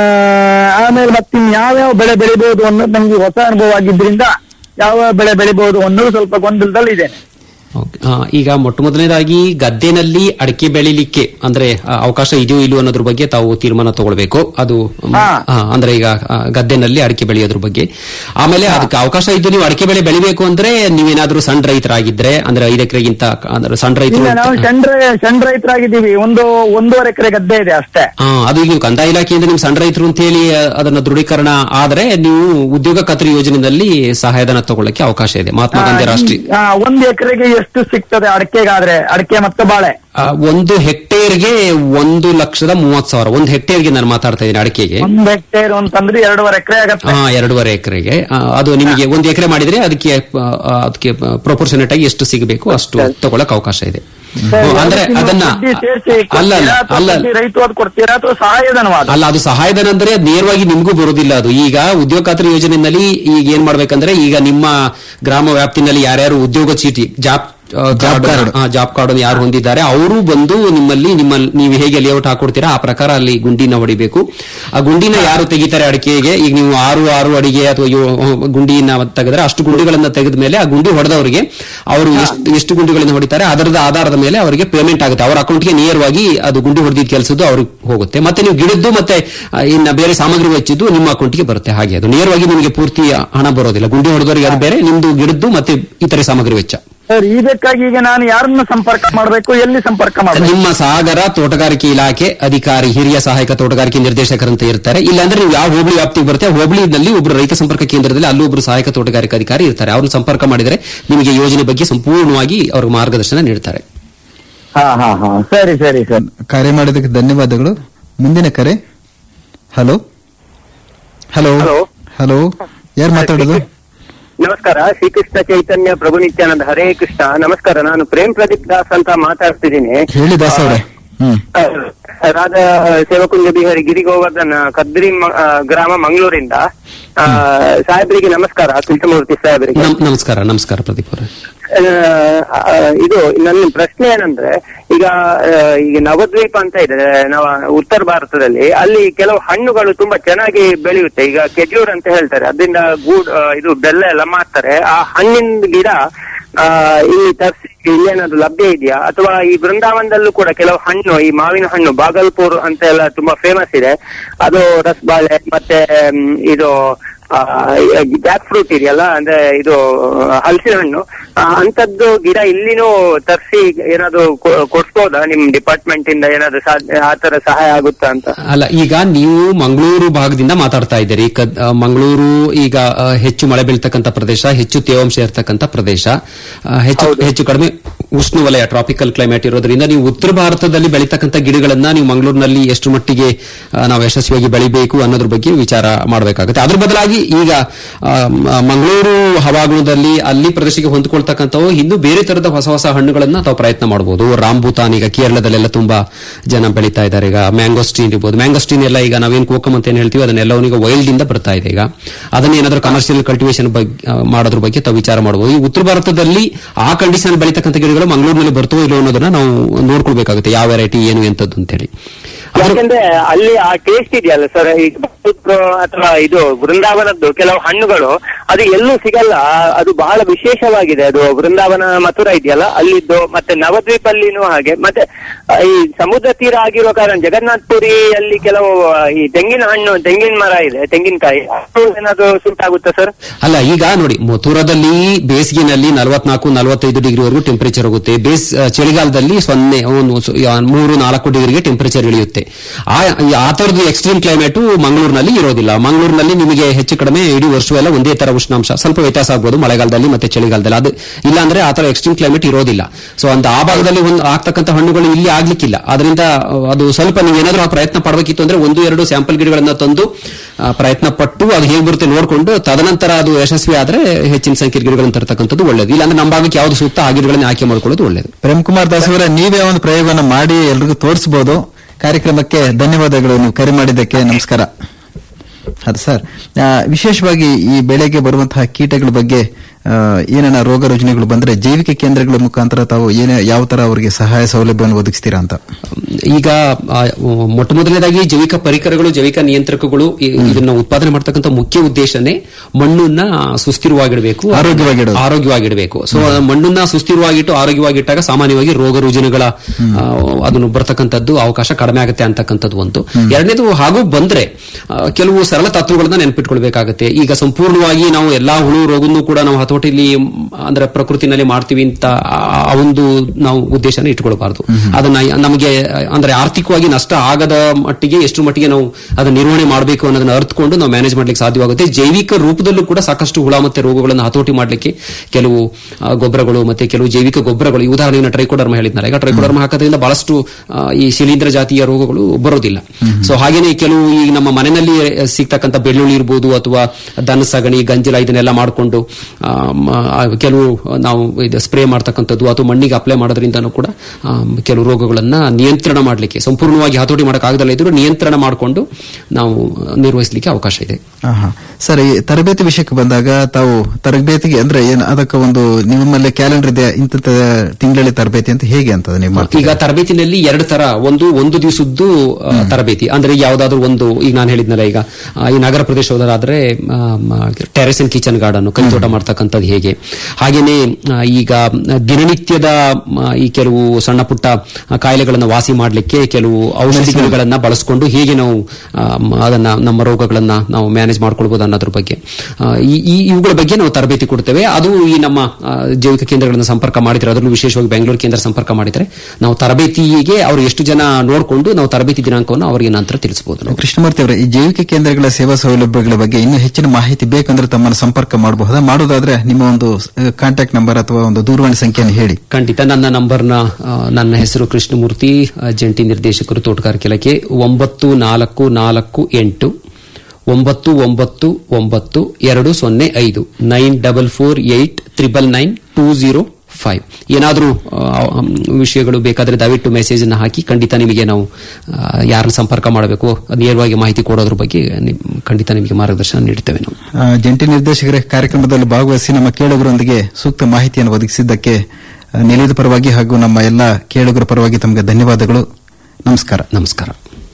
ಆಮೇಲೆ ಮತ್ತಿನ್ ಯಾವ್ಯಾವ ಬೆಳೆ ಬೆಳಿಬಹುದು ಅನ್ನೋದು ನಮ್ಗೆ ಹೊಸ ಅನುಭವ ಆಗಿದ್ರಿಂದ ಯಾವ ಬೆಳೆ ಬೆಳಿಬಹುದು ಅನ್ನೋದು ಸ್ವಲ್ಪ ಗೊಂದಲದಲ್ಲಿ ಇದೆ ಓಕೆ. ಆ, ಈಗ ಮೊಟ್ಟ ಮೊದಲನೇದಾಗಿ ಗದ್ದೆನಲ್ಲಿ ಅಡಿಕೆ ಬೆಳಿಲಿಕ್ಕೆ ಅಂದ್ರೆ ಆ, ಅವಕಾಶ ಇದೆಯೋ ಇಲ್ಲೋ ಅನ್ನೋದ್ರ ಬಗ್ಗೆ ತಾವು ತೀರ್ಮಾನ ತಗೊಳ್ಬೇಕು ಅದು ಮ್, ಹಾ. ಆ, ಅಂದ್ರೆ ಈಗ ಆ, ಗದ್ದೆನಲ್ಲಿ ಅಡಿಕೆ ಬೆಳೆಯೋದ್ರ ಬಗ್ಗೆ ಆಮೇಲೆ ಅದಕ್ಕೆ ಅವಕಾಶ ಇದ್ದು ನೀವು ಅಡಿಕೆ ಬೆಳೆ ಬೆಳಿಬೇಕು ಅಂದ್ರೆ ನೀವೇನಾದ್ರೂ ಸಣ್ಣ ರೈತರಾಗಿದ್ರೆ ಅಂದ್ರೆ ಐದು ಎಕರೆಗಿಂತ ಅಂದ್ರೆ ಸಣ್ಣ ರೈತರು ಇಲ್ಲ ನಾವು ಚಂದ್ರ ಚಂದ್ರ ರೈತರಾಗಿದ್ದೀವಿ ಒಂದು ಒಂದೂವರೆ ಎಕರೆ ಗದ್ದೆ ಇದೆ ಅಷ್ಟೇ ಆ, ಅದು ಈಗ ನೀವು ಕಂದಾಯ ಇಲಾಖೆಯಿಂದ ನಿಮ್ ಸಣ್ಣ ರೈತರು ಅಂತ ಹೇಳಿ ಆ, ಅದನ್ನ ದೃಢೀಕರಣ ಆದ್ರೆ ನೀವು ಉದ್ಯೋಗ ಖಾತ್ರಿ ಯೋಜನೆಯಲ್ಲಿ ಸಹಾಯಧನ ತಗೊಳ್ಳಕ್ಕೆ ಅವಕಾಶ ಇದೆ ಮಹಾತ್ಮ ಗಾಂಧಿ ರಾಷ್ಟ್ರೀಯ ಆ, ಒಂದು ಎಕರೆಗೆ ಎಷ್ಟು ಸಿಗ್ತದೆ ಅಡಿಕೆಗಾದ್ರೆ ಅಡಿಕೆ ಮತ್ತೆ ಬಾಳೆ ಆ, ಒಂದು ಹೆಕ್ಟೇರ್ಗೆ ಒಂದು ಲಕ್ಷದ ಮೂವತ್ತು ಸಾವಿರ ಒಂದು ಹೆಕ್ಟೇರ್ಗೆ ನಾನು ಮಾತಾಡ್ತಾ ಇದ್ದೀನಿ ಅಡಿಕೆಗೆ ಒಂದ್ ಹೆಕ್ಟೇರ್ ಅಂತಂದ್ರೆ ಎರಡೂವರೆ ಎಕರೆ ಆಗತ್ತೆ ಆ, ಎರಡೂವರೆ ಎಕರೆಗೆ ಅದು ನಿಮಗೆ ಒಂದು ಎಕರೆ ಮಾಡಿದ್ರೆ ಅದಕ್ಕೆ ಆ, ಆ, ಅದಕ್ಕೆ ಪ್ರಪೋರ್ಷನೇಟ್ ಆಗಿ ಎಷ್ಟು ಸಿಗಬೇಕು ಅಷ್ಟು ತಗೊಳಕ್ ಅವಕಾಶ ಇದೆ ಹ್ಮ್, ಅಂದ್ರೆ ಅದನ್ನ ಬಡ್ಡಿ ಸೇರ್ಸಿ ಅಲ್ಲ ಅಲ್ಲ ಕೊಡ್ತೀರಾ ಅಥವಾ ಅಲ್ಲ ಬಡ್ಡಿ ರೈತ ಅದ್ ಕೊಡ್ತೀರಾ ಅಥವಾ ಸಹಾಯಧನವಾದ ಅಲ್ಲ ಅದು ಸಹಾಯಧನ ಅಂದ್ರೆ ಅದು ನೇರವಾಗಿ ನಿಮಗೂ ಬರೋದಿಲ್ಲ ಅದು ಈಗ ಉದ್ಯೋಗ ಖಾತ್ರಿ ಯೋಜನೆಯಲ್ಲಿ ಈಗ ಏನ್ ಮಾಡ್ಬೇಕಂದ್ರೆ ಈಗ ನಿಮ್ಮ ಗ್ರಾಮ ವ್ಯಾಪ್ತಿನಲ್ಲಿ ಯಾರ್ಯಾರು ಉದ್ಯೋಗ ಚೀಟಿ job job card. Job card ಅನ್ನು ಯಾರು ಹೊಂದಿದ್ದಾರೆ ಅವರು ಬಂದು ನಿಮ್ಮಲ್ಲಿ ನಿಮ್ಮ ನೀವು ಹೇಗೆ ಲೇಔಟ್ ಹಾಕೊಡ್ತೀರಾ ಆ ಪ್ರಕಾರ ಅಲ್ಲಿ ಗುಂಡಿನ ಹೊಡಿಬೇಕು ಆ ಗುಂಡಿನ ಯಾರು ತೆಗಿತಾರೆ ಅಡಿಕೆಗೆ ಈಗ ನೀವು ಆರು ಆರು ಅಡಿಗೆ ಅಥವಾ ಯೋ- ಗುಂಡಿನ ತೆಗೆದ್ರೆ ಅಷ್ಟು ಗುಂಡಿಗಳನ್ನ ತೆಗೆದ ಮೇಲೆ ಆ ಗುಂಡಿ ಹೊಡೆದವರಿಗೆ ಅವರು ಎಷ್ಟು ಎಷ್ಟು ಗುಂಡಿಗಳನ್ನು ಹೊಡಿತಾರೆ ಅದರದ ಆಧಾರದ ಮೇಲೆ ಅವರಿಗೆ ಪೇಮೆಂಟ್ ಆಗುತ್ತೆ ಅವರ ಅಕೌಂಟ್ಗೆ ನೇರವಾಗಿ ಅದು ಗುಂಡಿ ಹೊಡೆದಿದ್ದ ಕೆಲಸದ್ದು ಅವ್ರಿಗೆ ಹೋಗುತ್ತೆ ಮತ್ತೆ ನೀವು ಗಿಡದ್ದು ಮತ್ತೆ ಆ, ಇನ್ನ ಬೇರೆ ಸಾಮಗ್ರಿ ವೆಚ್ಚಿದ್ದು ನಿಮ್ಮ ಅಕೌಂಟ್ಗೆ ಬರುತ್ತೆ ಹಾಗೆ ಅದು ನೇರವಾಗಿ ನಿಮಗೆ ಪೂರ್ತಿ ಹಣ ಬರೋದಿಲ್ಲ ಗುಂಡಿ ಹೊಡೆದವರಿಗೆ ಅದು ಬೇರೆ ನಿಮ್ದು ಗಿಡದ್ದು ಮತ್ತೆ ಇತರೆ ಸಾಮಗ್ರಿ ವೆಚ್ಚ ಸರ್ ಇದಕ್ಕಾಗಿ ಈಗ ನಾನು ಯಾರನ್ನ ಸಂಪರ್ಕ ಮಾಡಬೇಕು ಎಲ್ಲಿ ಸಂಪರ್ಕ ಮಾಡಬೇಕು ನಿಮ್ಮ ಸಾಗರ ತೋಟಗಾರಿಕೆ ಇಲಾಖೆ ಅಧಿಕಾರಿ ಹಿರಿಯ ಸಹಾಯಕ ತೋಟಗಾರಿಕೆ ನಿರ್ದೇಶಕರಂತ ಇರ್ತಾರೆ ಇಲ್ಲಾಂದ್ರೆ ನೀವು ಯಾವ ಹೋಬಳಿ ವ್ಯಾಪ್ತಿಗೆ ಬರುತ್ತೆ ಆ ಹೋಬಳಿನಲ್ಲಿ ಒಬ್ಬರು ರೈತ ಸಂಪರ್ಕ ಕೇಂದ್ರದಲ್ಲಿ ಅಲ್ಲೂ ಒಬ್ಬರು ಸಹಾಯಕ ತೋಟಗಾರಿಕೆ ಅಧಿಕಾರಿ ಇರ್ತಾರೆ ಅವ್ರನ್ನ ಸಂಪರ್ಕ ಮಾಡಿದರೆ ನಿಮಗೆ ಯೋಜನೆ ಬಗ್ಗೆ ಸಂಪೂರ್ಣವಾಗಿ ಅವ್ರಿಗೆ ಮಾರ್ಗದರ್ಶನ ನೀಡ್ತಾರೆ ಹಾ ಹಾ ಹಾ ಸರಿ ಸರಿ ಸರ್ ಕರೆ ಮಾಡಿದ್ದಕ್ಕೆ ಧನ್ಯವಾದಗಳು ಮುಂದಿನ ಕರೆ ಹಲೋ ಹಲೋ Hello. ಹಲೋ ಯಾರು ಮಾತಾಡೋದು ನಮಸ್ಕಾರ ಶ್ರೀಕೃಷ್ಣ ಚೈತನ್ಯ ಪ್ರಭು ನಿತ್ಯಾನಂದ ಹರೇ ಕೃಷ್ಣ ನಮಸ್ಕಾರ ನಾನು ಪ್ರೇಮ್ ಪ್ರದೀಪ್ ದಾಸ್ ಅಂತ ಮಾತಾಡ್ತಿದ್ದೀನಿ ಹೇಳಿ ದಾಸ್ ಅವರೇ ಹ್ಮ್ ಆ, ರಾಧ ಸೇವಕುಂಜ ಬಿಹಾರಿ ಗಿರಿ ಗೋವರ್ಧನ್ ಕದ್ರಿ ಮ- ಆ, ಗ್ರಾಮ ಮಂಗಳೂರಿಂದ ಆ, ಸಾಹೇಬರಿಗೆ ನಮಸ್ಕಾರ ಕೃಷ್ಣಮೂರ್ತಿ ಸಾಹೇಬರಿಗೆ ನಮ್- ನಮಸ್ಕಾರ ನಮಸ್ಕಾರ ಪ್ರದೀಪ್ ಅವರೇ ಆ, ಆ, ಇದು ನನ್ನ ಪ್ರಶ್ನೆ ಏನಂದ್ರೆ ಈಗ ಆ, ಈಗ ನವದ್ವೀಪ ಅಂತ ಇದೆ ನವ ಉತ್ತರ ಭಾರತದಲ್ಲಿ ಅಲ್ಲಿ ಕೆಲವು ಹಣ್ಣುಗಳು ತುಂಬಾ ಚೆನ್ನಾಗಿ ಬೆಳೆಯುತ್ತೆ ಈಗ ಕೆಜೂರ್ ಅಂತ ಹೇಳ್ತಾರೆ ಅದರಿಂದ ಗೂಡ್ ಆ, ಇದು ಬೆಲ್ಲ ಎಲ್ಲ ಮಾಡ್ತಾರೆ ಆ ಹಣ್ಣಿನ ಗಿಡ ಆ, ಇಲ್ಲಿ ತರಿಸಿ ಇಲ್ಲೇನಾದ್ರು ಲಭ್ಯ ಇದೆಯಾ ಅಥವಾ ಈ ಬೃಂದಾವನದಲ್ಲೂ ಕೂಡ ಕೆಲವು ಹಣ್ಣು ಈ ಮಾವಿನ ಹಣ್ಣು ಬಾಗಲ್ಪುರ್ ಅಂತ ಎಲ್ಲ ತುಂಬಾ ಫೇಮಸ್ ಇದೆ ಅದು ರಸಬಾಳೆ ಮತ್ತೆ ಮ್, ಇದು ಜಾಕ್ ಫ್ರೂಟ್ ಇದೆಯಲ್ಲ ಅಂದ್ರೆ ಇದು ಆ, ಹಲಸಿನ ಹಣ್ಣು ಆ, ಅಂತದ್ದು ಗಿಡ ಇಲ್ಲಿನೂ ತರಿಸಿ ಏನಾದ್ರು ಕೊ- ಕೊಡ್ಸ್ಬೋದಾ ನಿಮ್ ಡಿಪಾರ್ಟ್ಮೆಂಟ್ ಇಂದ ಏನಾದ್ರು ಸಾಧ್ಯ ಆ ತರ ಸಹಾಯ ಆಗುತ್ತಾ ಅಂತ ಅಲ್ಲ ಈಗ ನೀವು ಮಂಗಳೂರು ಭಾಗದಿಂದ ಮಾತಾಡ್ತಾ ಇದ್ದೀರಿ ಕದ್- ಆ, ಮಂಗಳೂರು ಈಗ ಆ, ಹೆಚ್ಚು ಮಳೆ ಬೀಳ್ತಕ್ಕಂಥ ಪ್ರದೇಶ ಹೆಚ್ಚು ತೇವಾಂಶ ಇರತಕ್ಕಂಥ ಪ್ರದೇಶ ಆ, ಹೆಚ್ಚು ಹೆಚ್ಚು ಕಡಿಮೆ ಉಷ್ಣವಲಯ ಟ್ರಾಪಿಕಲ್ ಕ್ಲೈಮೇಟ್ ಇರೋದ್ರಿಂದ ನೀವು ಉತ್ತರ ಭಾರತದಲ್ಲಿ ಬೆಳೀತಕ್ಕಂಥ ಗಿಡಗಳನ್ನ ನೀವು ಮಂಗಳೂರಿನಲ್ಲಿ ಎಷ್ಟು ಮಟ್ಟಿಗೆ ಆ, ನಾವು ಯಶಸ್ವಿಯಾಗಿ ಬೆಳಿಬೇಕು ಅನ್ನೋದ್ರ ಬಗ್ಗೆ ವಿಚಾರ ಮಾಡಬೇಕಾಗುತ್ತೆ ಅದ್ರ ಬದಲಾಗಿ ಈಗ ಆ, ಮ- ಮಂಗಳೂರು ಹವಾಗುಣದಲ್ಲಿ ಅಲ್ಲಿ ಪ್ರದೇಶಕ್ಕೆ ಹೊಂದಿಕೊಳ್ತಕ್ಕಂಥವು ಇನ್ನು ಬೇರೆ ತರದ ಹೊಸ ಹೊಸ ಹಣ್ಣುಗಳನ್ನ ತಾವು ಪ್ರಯತ್ನ ಮಾಡಬಹುದು ರಾಂಬೂತಾನ್ ಈಗ ಕೇರಳದಲ್ಲೆಲ್ಲ ತುಂಬಾ ಜನ ಬೆಳೀತಾ ಇದ್ದಾರೆ ಈಗ ಮ್ಯಾಂಗೋಸ್ಟೀನ್ ಇರ್ಬೋದು ಮ್ಯಾಂಗೋಸ್ಟೀನ್ ಎಲ್ಲ ಈಗ ನಾವೇನು ಕೋಕಮ್ ಅಂತ ಏನ್ ಹೇಳ್ತೀವಿ ಅದನ್ನೆಲ್ಲವೂ ಈಗ ವೈಲ್ಡ್ ಇಂದ ಬರ್ತಾ ಇದೆ ಈಗ ಅದನ್ನ ಏನಾದ್ರೂ ಕಮರ್ಷಿಯಲ್ ಕಲ್ಟಿವೇಶನ್ ಮಾಡೋದ್ರ ಬಗ್ಗೆ ತಾವು ವಿಚಾರ ಮಾಡಬಹುದು ಈ ಉತ್ತರ ಭಾರತದಲ್ಲಿ ಆ ಕಂಡೀಷನ್ ಬೆಳೀತಕ್ಕಂಥ ಗಿಡಗಳು ಮಂಗಳೂರಿನಲ್ಲಿ ಬರ್ತವೋ ಇಲ್ಲೋ ಅನ್ನೋದನ್ನ ನಾವು ನೋಡ್ಕೊಳ್ಬೇಕಾಗುತ್ತೆ ಯಾವ ವೆರೈಟಿ ಏನು ಎಂತದ್ದು ಅಂತೇಳಿ ಅದ್ರ- ಯಾಕಂದ್ರೆ ಅಲ್ಲಿ ಆ ಟೇಸ್ಟ್ ಇದೆಯಲ್ಲ ಸರ್ ಈಗ ಬಸವಪುರ ಅಥವಾ ಇದು ಬೃಂದಾವನದ್ದು ಕೆಲವು ಹಣ್ಣುಗಳು ಅದು ಎಲ್ಲೂ ಸಿಗಲ್ಲ ಅದು ಬಹಳ ವಿಶೇಷವಾಗಿದೆ ಅದು ಬೃಂದಾವನ ಮಥುರಾ ಇದೆಯಲ್ಲ ಅಲ್ಲಿದ್ದು ಮತ್ತೆ ನವದ್ವೀಪ್ ಅಲ್ಲಿನೂ ಹಾಗೆ ಮತ್ತೆ ಆ, ಈ ಸಮುದ್ರ ತೀರ ಆಗಿರೋ ಕಾರಣ ಜಗನ್ನಾಥ್ ಪುರಿಯಲ್ಲಿ ಕೆಲವು ಆ, ಈ ತೆಂಗಿನ ಹಣ್ಣು ತೆಂಗಿನ ಮರ ಇದೆ ತೆಂಗಿನಕಾಯಿ ಅದು ಏನಾದ್ರು ಸೂಟ್ ಆಗುತ್ತಾ ಸರ್ ಅಲ್ಲ ಈಗ ನೋಡಿ ಮಥುರಾದಲ್ಲಿ ಬೇಸಿಗೆನಲ್ಲಿ ನಲವತ್ನಾಲ್ಕು ನಲವತ್ತೈದು ಡಿಗ್ರಿವರೆಗೂ ಟೆಂಪರೇಚರ್ ಹೋಗುತ್ತೆ ಬೇಸ್ ಆ, ಚಳಿಗಾಲದಲ್ಲಿ ಸೊನ್ನೆ ಒಂದು ಸು- ಯಾ- ಮೂರು ನಾಲ್ಕು ಡಿಗ್ರಿಗೆ ಟೆಂಪರೇಚರ್ ಇಳಿಯುತ್ತೆ ಆ ಆ ತರದ್ದು ಎಕ್ಸ್ಟ್ರೀಮ್ ಕ್ಲೈಮೇಟ್ ಮಂಗಳೂರಿನಲ್ಲಿ ಇರೋದಿಲ್ಲ ಮಂಗಳೂರಿನಲ್ಲಿ ನಿಮಗೆ ಹೆಚ್ಚು ಕಡಿಮೆ ಇಡೀ ವರ್ಷವೆಲ್ಲ ಒಂದೇ ತರ ಉಷ್ಣಾಂಶ ಸ್ವಲ್ಪ ವ್ಯತ್ಯಾಸ ಆಗ್ಬೋದು ಮಳೆಗಾಲದಲ್ಲಿ ಮತ್ತೆ ಚಳಿಗಾಲದಲ್ಲಿ ಅದು ಇಲ್ಲ ಅಂದ್ರೆ ಆ ತರ ಎಕ್ಸ್ಟ್ರೀಮ್ ಕ್ಲೈಮೇಟ್ ಇರೋದಿಲ್ಲ ಸೊ ಅಂತ ಆ ಭಾಗದಲ್ಲಿ ಒಂದು ಆಗ್ತಕ್ಕಂಥ ಹಣ್ಣುಗಳು ಇಲ್ಲಿ ಆಗ್ಲಿಕ್ಕಿಲ್ಲ ಅದರಿಂದ ಅದು ಸ್ವಲ್ಪ ನೀವು ಏನಾದ್ರೂ ಆ ಪ್ರಯತ್ನ ಪಡಬೇಕಿತ್ತು ಅಂದ್ರೆ ಒಂದು ಎರಡು ಸ್ಯಾಂಪಲ್ ಗಿಡಗಳನ್ನ ತಂದು ಆ, ಪ್ರಯತ್ನ ಪಟ್ಟು ಅದು ಹೇಗೆ ಬರುತ್ತೆ ನೋಡಿಕೊಂಡು ತದನಂತರ ಅದು ಯಶಸ್ವಿ ಆದ್ರೆ ಹೆಚ್ಚಿನ ಸಂಖ್ಯೆಯ ಗಿಡಗಳನ್ನು ತರ್ತಕ್ಕಂಥದ್ದು ಒಳ್ಳೇದು ಇಲ್ಲಾಂದ್ರೆ ನಮ್ಮ ಭಾಗಕ್ಕೆ ಯಾವ್ದು ಸೂಕ್ತ ಆ ಗಿಡಗಳನ್ನ ಆಯ್ಕೆ ಮಾಡ್ಕೊಳ್ಳೋದು ಒಳ್ಳೇದು ಪ್ರೇಮ್ ಕುಮಾರ್ ದಾಸ್ ಅವರೇ ನೀವೇ ಒಂದು ಪ್ರಯೋಗವನ್ನು ಮಾಡಿ ಎಲ್ರಿಗೂ ತೋರಿಸಬಹುದು ಕಾರ್ಯಕ್ರಮಕ್ಕೆ ಧನ್ಯವಾದಗಳು ನೀವು ಕರೆ ಮಾಡಿದ್ದಕ್ಕೆ ನಮಸ್ಕಾರ ಅದು ಸರ್ ಆ, ವಿಶೇಷವಾಗಿ ಈ ಬೆಳೆಗೆ ಬರುವಂತಹ ಕೀಟಗಳ ಬಗ್ಗೆ ಆ, ಏನೇನ ರೋಗ ರುಜಿನಗಳು ಬಂದ್ರೆ ಜೈವಿಕ ಕೇಂದ್ರಗಳ ಮುಖಾಂತರ ತಾವು ಏನೇ ಯಾವ ತರ ಅವರಿಗೆ ಸಹಾಯ ಸೌಲಭ್ಯವನ್ನು ಒದಗಿಸ್ತೀರಾ ಅಂತ ಈಗ ಆ, ಮೊಟ್ಟ ಮೊದಲನೇದಾಗಿ ಜೈವಿಕ ಪರಿಕರಗಳು ಜೈವಿಕ ನಿಯಂತ್ರಕಗಳು ಇ- ಇದನ್ನ ಉತ್ಪಾದನೆ ಮಾಡ್ತಕ್ಕಂಥ ಮುಖ್ಯ ಉದ್ದೇಶನೇ ಮಣ್ಣನ್ನ ಸುಸ್ಥಿರವಾಗಿಡಬೇಕು ಆರೋಗ್ಯವಾಗಿಡೋದು. ಆರೋಗ್ಯವಾಗಿಡಬೇಕು ಸೊ ಮಣ್ಣನ್ನ ಸುಸ್ಥಿರವಾಗಿಟ್ಟು ಆರೋಗ್ಯವಾಗಿಟ್ಟಾಗ ಸಾಮಾನ್ಯವಾಗಿ ರೋಗ ರುಜಿನಗಳ ಆ, ಅದನ್ನು ಬರ್ತಕ್ಕಂಥದ್ದು ಅವಕಾಶ ಕಡಿಮೆ ಆಗುತ್ತೆ ಅಂತಕ್ಕಂಥದ್ದು ಒಂದು ಎರಡನೇದು ಹಾಗೂ ಬಂದ್ರೆ ಆ, ಕೆಲವು ಸರಳ ತತ್ವಗಳನ್ನ ನೆನಪಿಟ್ಕೊಳ್ಬೇಕಾಗುತ್ತೆ ಈಗ ಸಂಪೂರ್ಣವಾಗಿ ನಾವು ಎಲ್ಲಾ ಹುಳು ರೋಗವನ್ನು ಕೂಡ ನಾವು ಹತೋಟಿಲಿ ಮ್, ಅಂದ್ರೆ ಪ್ರಕೃತಿನಲ್ಲಿ ಮಾಡ್ತೀವಿ ಅಂತ ಆ- ಆ ಒಂದು ನಾವು ಉದ್ದೇಶನ ಇಟ್ಕೊಳ್ಬಾರ್ದು ಅದನ್ನ ನಮಗೆ ಅಂದ್ರೆ ಆರ್ಥಿಕವಾಗಿ ನಷ್ಟ ಆಗದ ಮಟ್ಟಿಗೆ ಎಷ್ಟು ಮಟ್ಟಿಗೆ ನಾವು ಅದನ್ನ ನಿರ್ವಹಣೆ ಮಾಡಬೇಕು ಅನ್ನೋದನ್ನ ಅರ್ಥಕೊಂಡು ನಾವು ಮ್ಯಾನೇಜ್ ಮಾಡ್ಲಿಕ್ಕೆ ಸಾಧ್ಯವಾಗುತ್ತೆ ಜೈವಿಕ ರೂಪದಲ್ಲೂ ಕೂಡ ಸಾಕಷ್ಟು ಹುಳ ಮತ್ತೆ ರೋಗಗಳನ್ನು ಹತೋಟಿ ಮಾಡಲಿಕ್ಕೆ ಕೆಲವು ಆ, ಗೊಬ್ಬರಗಳು ಮತ್ತೆ ಕೆಲವು ಜೈವಿಕ ಗೊಬ್ಬರಗಳು ಈ ಉದಾಹರಣೆಗೆ ಟ್ರೈಕೋಡರ್ಮ ಹೇಳಿದ್ನಲ್ಲ ಈಗ ಟ್ರೈಕೋಡರ್ಮ ಹಾಕೋದ್ರಿಂದ ಬಹಳಷ್ಟು ಆ, ಈ ಶಿಲೀಂಧ್ರ ಜಾತಿಯ ರೋಗಗಳು ಬರೋದಿಲ್ಲ ಸೊ ಹಾಗೇನೆ ಕೆಲವು ಈ ನಮ್ಮ ಮನೆಯಲ್ಲಿ ಸಿಗ್ತಕ್ಕಂಥ ಬೆಳ್ಳುಳ್ಳಿ ಇರ್ಬೋದು ಅಥವಾ ದನ ಸಗಣಿ ಗಂಜಲ ಇದನ್ನೆಲ್ಲ ಮಾಡಿಕೊಂಡು ಕೆಲವು ನಾವು ಇದು ಸ್ಪ್ರೇ ಮಾಡ್ತಕ್ಕಂಥದ್ದು ಅಥವಾ ಮಣ್ಣಿಗೆ ಅಪ್ಲೈ ಮಾಡೋದ್ರಿಂದನೂ ಕೂಡ ಆ, ಕೆಲವು ರೋಗಗಳನ್ನ ನಿಯಂತ್ರಣ ಮಾಡಲಿಕ್ಕೆ ಸಂಪೂರ್ಣವಾಗಿ ಹತೋಟಿ ಮಾಡೋಕ್ಕಾಗದಲ್ಲ ಇದ್ರೂ ನಿಯಂತ್ರಣ ಮಾಡಿಕೊಂಡು ನಾವು ನಿರ್ವಹಿಸಲಿಕ್ಕೆ ಅವಕಾಶ ಇದೆ ಆಹಾ. ಸರ್ ಈ ತರಬೇತಿ ವಿಷಯಕ್ಕೆ ಬಂದಾಗ ತಾವು ತರಬೇತಿಗೆ ಅಂದ್ರೆ ಏನು ಅದಕ್ಕೆ ಒಂದು ನಿಮ್ಮಲ್ಲಿ ಕ್ಯಾಲೆಂಡರ್ ಇದೆ ಇಂಥ ತಿಂಗಳಲ್ಲಿ ತರಬೇತಿ ಅಂತ ಹೇಗೆ ಅಂತ ನೀವು ಮಾಡ್ತೀರಾ? ಈಗ ತರಬೇತಿನಲ್ಲಿ ಎರಡು ತರ ಒಂದು ಒಂದು ದಿವಸದ್ದು ಆ, ತರಬೇತಿ ಅಂದ್ರೆ ಯಾವ್ದಾದ್ರು ಒಂದು ಈಗ ನಾನು ಹೇಳಿದ್ನಲ್ಲ ಈಗ ಆ, ಈ ನಗರ ಪ್ರದೇಶದಲ್ಲಾದ್ರೆ ಟೆರೆಸ್ ಅಂಡ್ ಕಿಚನ್ ಗಾರ್ಡನ್ ಕೈತೋಟ ಮಾಡ್ತಕ್ಕಂಥದ್ದು ಹೇಗೆ ಹಾಗೇನೆ ಆ, ಈಗ ದಿನನಿತ್ಯದ ಮ, ಈ ಕೆಲವು ಸಣ್ಣ ಪುಟ್ಟ ಆ, ಕಾಯಿಲೆಗಳನ್ನ ವಾಸಿ ಮಾಡಲಿಕ್ಕೆ ಕೆಲವು ಔಷಧಿಗಳನ್ನ ಬಳಸ್ಕೊಂಡು ಹೇಗೆ ನಾವು ಆ, ಮ, ಅದನ್ನ ನಮ್ಮ ರೋಗಗಳನ್ನ ನಾವು ಮ್ಯಾನೇಜ್ ಮಾಡ್ಕೊಳ್ಬಹುದು ಅನ್ನೋದ್ರ ಬಗ್ಗೆ ಆ, ಈ- ಈ ಇವುಗಳ ಬಗ್ಗೆ ನಾವು ತರಬೇತಿ ಕೊಡ್ತೇವೆ ಅದು ಈ ನಮ್ಮ ಆ, ಜೈವಿಕ ಕೇಂದ್ರಗಳನ್ನ ಸಂಪರ್ಕ ಮಾಡಿದ್ರೆ ಅದರಲ್ಲೂ ವಿಶೇಷವಾಗಿ ಬೆಂಗಳೂರು ಕೇಂದ್ರ ಸಂಪರ್ಕ ಮಾಡಿದ್ರೆ ನಾವು ತರಬೇತಿಗೆ ಅವರು ಎಷ್ಟು ಜನ ನೋಡಿಕೊಂಡು ನಾವು ತರಬೇತಿ ದಿನಾಂಕವನ್ನು ಅವರಿಗೆ ನಂತರ ತಿಳಿಸಬಹುದು ನಾವು. ಕೃಷ್ಣಮೂರ್ತಿ ಅವರೇ ಈ ಜೈವಿಕ ಕೇಂದ್ರಗಳ ಸೇವಾ ಸೌಲಭ್ಯಗಳ ಬಗ್ಗೆ ಇನ್ನೂ ಹೆಚ್ಚಿನ ಮಾಹಿತಿ ಬೇಕಂದ್ರೆ ತಮ್ಮನ್ನು ಸಂಪರ್ಕ ಮಾಡಬಹುದಾ ಮಾಡೋದಾದ್ರೆ ನಿಮ್ಮ ಒಂದು ಕಾಂಟ್ಯಾಕ್ಟ್ ನಂಬರ್ ಅಥವಾ ಒಂದು ದೂರವಾಣಿ ಸಂಖ್ಯೆಯನ್ನು ಹೇಳಿ ಖಂಡಿತ ನನ್ನ ನಂಬರ್ನ ಆ, ನನ್ನ ಹೆಸರು ಕೃಷ್ಣಮೂರ್ತಿ ಆ, ಜಂಟಿ ನಿರ್ದೇಶಕರು ತೋಟಗಾರಿಕೆ ಇಲಾಖೆ ಒಂಬತ್ತು ನಾಲ್ಕು ನಾಲ್ಕು ಎಂಟು ಒಂಬತ್ತು ಒಂಬತ್ತು ಒಂಬತ್ತು ಎರಡು ಸೊನ್ನೆ ಐದು nine double four eight triple nine two zero five ಏನಾದರೂ ವಿಷಯಗಳು ಬೇಕಾದ್ರೆ ದಯವಿಟ್ಟು ಮೆಸೇಜ್ ಅನ್ನು ಹಾಕಿ ಖಂಡಿತ ನಿಮಗೆ ನಾವು ಯಾರನ್ನ ಸಂಪರ್ಕ ಮಾಡಬೇಕು ನೇರವಾಗಿ ಮಾಹಿತಿ ಕೊಡೋದ್ರ ಬಗ್ಗೆ ನಿಮ್- ಖಂಡಿತ ನಿಮಗೆ ಮಾರ್ಗದರ್ಶನ ನೀಡುತ್ತೇವೆ ನಾವು ಆ, ಜಂಟಿ ನಿರ್ದೇಶಕರೇ ಕಾರ್ಯಕ್ರಮದಲ್ಲಿ ಭಾಗವಹಿಸಿ ನಮ್ಮ ಕೇಳುಗರೊಂದಿಗೆ ಸೂಕ್ತ ಮಾಹಿತಿಯನ್ನು ಒದಗಿಸಿದ್ದಕ್ಕೆ ಆ, ನಿಲಯದ ಪರವಾಗಿ ಹಾಗೂ ನಮ್ಮ ಎಲ್ಲ ಕೇಳುಗರ ಪರವಾಗಿ ತಮಗೆ ಧನ್ಯವಾದಗಳು ನಮಸ್ಕಾರ ನಮಸ್ಕಾರ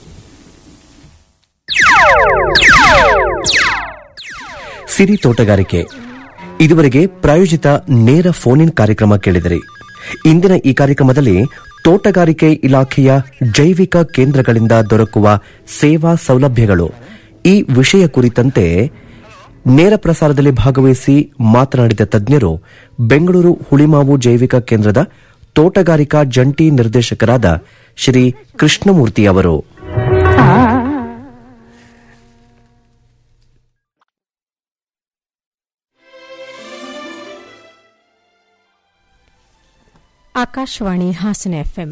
ಸಿರಿ ತೋಟಗಾರಿಕೆ ಇದುವರೆಗೆ ಪ್ರಾಯೋಜಿತ ನೇರ ಫೋನ್ ಇನ್ ಕಾರ್ಯಕ್ರಮ ಕೇಳಿದಿರಿ ಇಂದಿನ ಈ ಕಾರ್ಯಕ್ರಮದಲ್ಲಿ ತೋಟಗಾರಿಕೆ ಇಲಾಖೆಯ ಜೈವಿಕ ಕೇಂದ್ರಗಳಿಂದ ದೊರಕುವ ಸೇವಾ ಸೌಲಭ್ಯಗಳು ಈ ವಿಷಯ ಕುರಿತಂತೆ ನೇರ ಪ್ರಸಾರದಲ್ಲಿ ಭಾಗವಹಿಸಿ ಮಾತನಾಡಿದ ತಜ್ಞರು ಬೆಂಗಳೂರು ಹುಳಿಮಾವು ಜೈವಿಕ ಕೇಂದ್ರದ ತೋಟಗಾರಿಕಾ ಜಂಟಿ ನಿರ್ದೇಶಕರಾದ ಶ್ರೀ ಕೃಷ್ಣಮೂರ್ತಿ ಅವರು ಆಕಾಶವಾಣಿ ಹಾಸನ ಎಫ್ಎಂ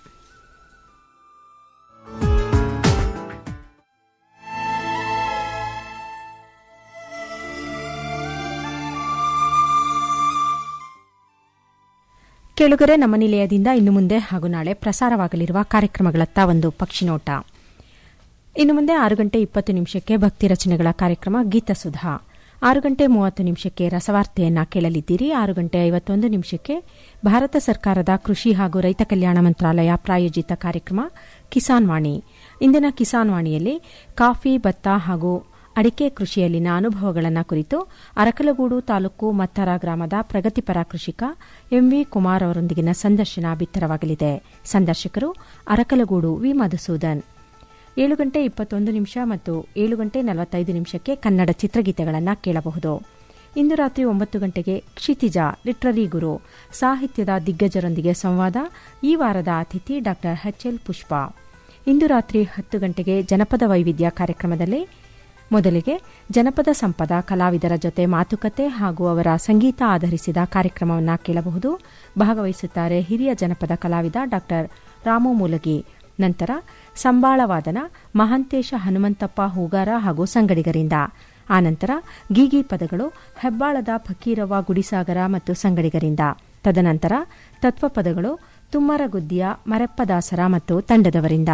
ಕೆಳಗರೆ ನಮ್ಮ ನಿಲಯದಿಂದ ಇನ್ನು ಮುಂದೆ ಹಾಗೂ ನಾಳೆ ಪ್ರಸಾರವಾಗಲಿರುವ ಕಾರ್ಯಕ್ರಮಗಳತ್ತ ಒಂದು ಪಕ್ಷಿನೋಟ ಇನ್ನು ಮುಂದೆ ಆರು ಗಂಟೆ ಇಪ್ಪತ್ತು ನಿಮಿಷಕ್ಕೆ ಭಕ್ತಿ ರಚನೆಗಳ ಕಾರ್ಯಕ್ರಮ ಗೀತಸುಧಾ ಆರು ಗಂಟೆ ಮೂವತ್ತು ನಿಮಿಷಕ್ಕೆ ರಸವಾರ್ತೆಯನ್ನ ಕೇಳಲಿದ್ದೀರಿ ಆರು ಗಂಟೆ ಐವತ್ತೊಂದು ನಿಮಿಷಕ್ಕೆ ಭಾರತ ಸರ್ಕಾರದ ಕೃಷಿ ಹಾಗೂ ರೈತ ಕಲ್ಯಾಣ ಮಂತ್ರಾಲಯ ಪ್ರಾಯೋಜಿತ ಕಾರ್ಯಕ್ರಮ ಕಿಸಾನ್ ವಾಣಿ ಇಂದಿನ ಕಿಸಾನ್ ವಾಣಿಯಲ್ಲಿ ಕಾಫಿ ಭತ್ತ ಹಾಗೂ ಅಡಿಕೆ ಕೃಷಿಯಲ್ಲಿನ ಅನುಭವಗಳನ್ನು ಕುರಿತು ಅರಕಲಗೂಡು ತಾಲೂಕು ಮತ್ತಾರ ಗ್ರಾಮದ ಪ್ರಗತಿಪರ ಕೃಷಿಕ ಎಂವಿ ಕುಮಾರ್ ಅವರೊಂದಿಗಿನ ಸಂದರ್ಶನ ಬಿತ್ತರವಾಗಲಿದೆ ಸಂದರ್ಶಕರು ಅರಕಲಗೂಡು ವಿ ಮಧುಸೂದನ್ ಏಳು ಗಂಟೆ ಇಪ್ಪತ್ತೊಂದು ನಿಮಿಷ ಮತ್ತು ಏಳು ಗಂಟೆ ನಲವತ್ತೈದು ನಿಮಿಷಕ್ಕೆ ಕನ್ನಡ ಚಿತ್ರಗೀತೆಗಳನ್ನು ಕೇಳಬಹುದು ಇಂದು ರಾತ್ರಿ ಒಂಬತ್ತು ಗಂಟೆಗೆ ಕ್ಷಿತಿಜ ಲಿಟ್ರರಿ ಗುರು ಸಾಹಿತ್ಯದ ದಿಗ್ಗಜರೊಂದಿಗೆ ಸಂವಾದ ಈ ವಾರದ ಅತಿಥಿ ಡಾ ಎಚ್ಎಲ್ ಪುಷ್ಪ ಇಂದು ರಾತ್ರಿ ಹತ್ತು ಗಂಟೆಗೆ ಜನಪದ ವೈವಿಧ್ಯ ಕಾರ್ಯಕ್ರಮದಲ್ಲಿ ಮೊದಲಿಗೆ ಜನಪದ ಸಂಪದ ಕಲಾವಿದರ ಜೊತೆ ಮಾತುಕತೆ ಹಾಗೂ ಅವರ ಸಂಗೀತ ಆಧರಿಸಿದ ಕಾರ್ಯಕ್ರಮವನ್ನು ಕೇಳಬಹುದು ಭಾಗವಹಿಸುತ್ತಾರೆ ಹಿರಿಯ ಜನಪದ ಕಲಾವಿದ ಡಾ ರಾಮು ಮೂಲಗಿ ನಂತರ ಸಂಬಾಳವಾದನ ಮಹಾಂತೇಶ ಹನುಮಂತಪ್ಪ ಹೂಗಾರ ಹಾಗೂ ಸಂಗಡಿಗರಿಂದ ಆನಂತರ ಗೀಗಿ ಪದಗಳು ಹೆಬ್ಬಾಳದ ಫಕೀರವ್ವ ಗುಡಿಸಾಗರ ಮತ್ತು ಸಂಗಡಿಗರಿಂದ ತದನಂತರ ತತ್ವಪದಗಳು ತುಮ್ಮರಗುದ್ದಿಯ ಮರೆಪ್ಪದಾಸರ ಮತ್ತು ತಂಡದವರಿಂದ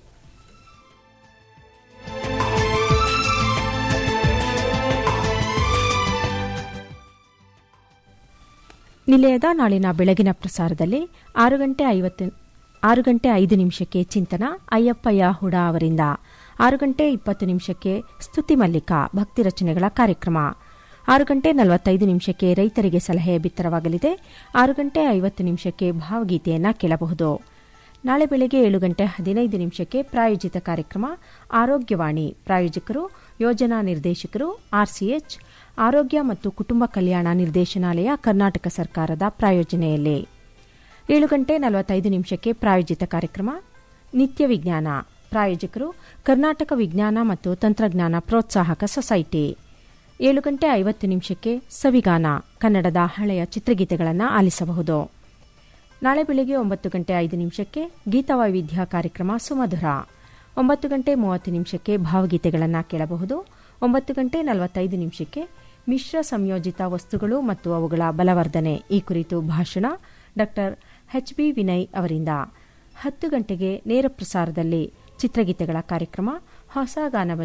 ನಿಲಯದ ನಾಳಿನ ಬೆಳಗಿನ ಪ್ರಸಾರದಲ್ಲಿ ಆರು ಗಂಟೆ ಐವತ್ತು ಆರು ಗಂಟೆ ಐದು ನಿಮಿಷಕ್ಕೆ ಚಿಂತನ ಅಯ್ಯಪ್ಪಯ್ಯ ಹುಡ ಅವರಿಂದ ಆರು ಗಂಟೆ ಇಪ್ಪತ್ತು ನಿಮಿಷಕ್ಕೆ ಸ್ತುತಿ ಮಲ್ಲಿಕ ಭಕ್ತಿ ರಚನೆಗಳ ಕಾರ್ಯಕ್ರಮ ಆರು ಗಂಟೆ ನಲವತ್ತೈದು ನಿಮಿಷಕ್ಕೆ ರೈತರಿಗೆ ಸಲಹೆ ಬಿತ್ತರವಾಗಲಿದೆ ಆರು ಗಂಟೆ ಐವತ್ತು ನಿಮಿಷಕ್ಕೆ ಭಾವಗೀತೆಯನ್ನ ಕೇಳಬಹುದು ನಾಳೆ ಬೆಳಗ್ಗೆ ಏಳು ಗಂಟೆ ಹದಿನೈದು ನಿಮಿಷಕ್ಕೆ ಪ್ರಾಯೋಜಿತ ಕಾರ್ಯಕ್ರಮ ಆರೋಗ್ಯವಾಣಿ ಪ್ರಾಯೋಜಕರು ಯೋಜನಾ ನಿರ್ದೇಶಕರು ಆರ್ಸಿಎಚ್ ಆರೋಗ್ಯ ಮತ್ತು ಕುಟುಂಬ ಕಲ್ಯಾಣ ನಿರ್ದೇಶನಾಲಯ ಕರ್ನಾಟಕ ಸರ್ಕಾರದ ಪ್ರಾಯೋಜನೆಯಲ್ಲಿ ಏಳು ಗಂಟೆ ನಲವತ್ತೈದು ನಿಮಿಷಕ್ಕೆ ಪ್ರಾಯೋಜಿತ ಕಾರ್ಯಕ್ರಮ ನಿತ್ಯ ವಿಜ್ಞಾನ ಪ್ರಾಯೋಜಕರು ಕರ್ನಾಟಕ ವಿಜ್ಞಾನ ಮತ್ತು ತಂತ್ರಜ್ಞಾನ ಪ್ರೋತ್ಸಾಹಕ ಸೊಸೈಟಿ ಏಳು ಗಂಟೆ ಐವತ್ತು ನಿಮಿಷಕ್ಕೆ ಸವಿಗಾನ ಕನ್ನಡದ ಹಳೆಯ ಚಿತ್ರಗೀತೆಗಳನ್ನು ಆಲಿಸಬಹುದು ನಾಳೆ ಬೆಳಗ್ಗೆ ಒಂಬತ್ತು ಗಂಟೆ ಐದು ನಿಮಿಷಕ್ಕೆ ಗೀತವೈವಿಧ್ಯ ಕಾರ್ಯಕ್ರಮ ಸುಮಧುರ ಒಂಬತ್ತು ಗಂಟೆ ಮೂವತ್ತು ನಿಮಿಷಕ್ಕೆ ಭಾವಗೀತೆಗಳನ್ನು ಕೇಳಬಹುದು ಒಂಬತ್ತು ಗಂಟೆ ನಲವತ್ತೈದು ನಿಮಿಷಕ್ಕೆ ಮಿಶ್ರ ಸಂಯೋಜಿತ ವಸ್ತುಗಳು ಮತ್ತು ಅವುಗಳ ಬಲವರ್ಧನೆ ಈ ಕುರಿತು ಭಾಷಣ ಡಾ ಎಚ್ ಬಿ ವಿನಯ್ ಅವರಿಂದ ಹತ್ತು ಗಂಟೆಗೆ ನೇರ ಪ್ರಸಾರದಲ್ಲಿ ಚಿತ್ರಗೀತೆಗಳ ಕಾರ್ಯಕ್ರಮ ಹೊಸ ಗಾನ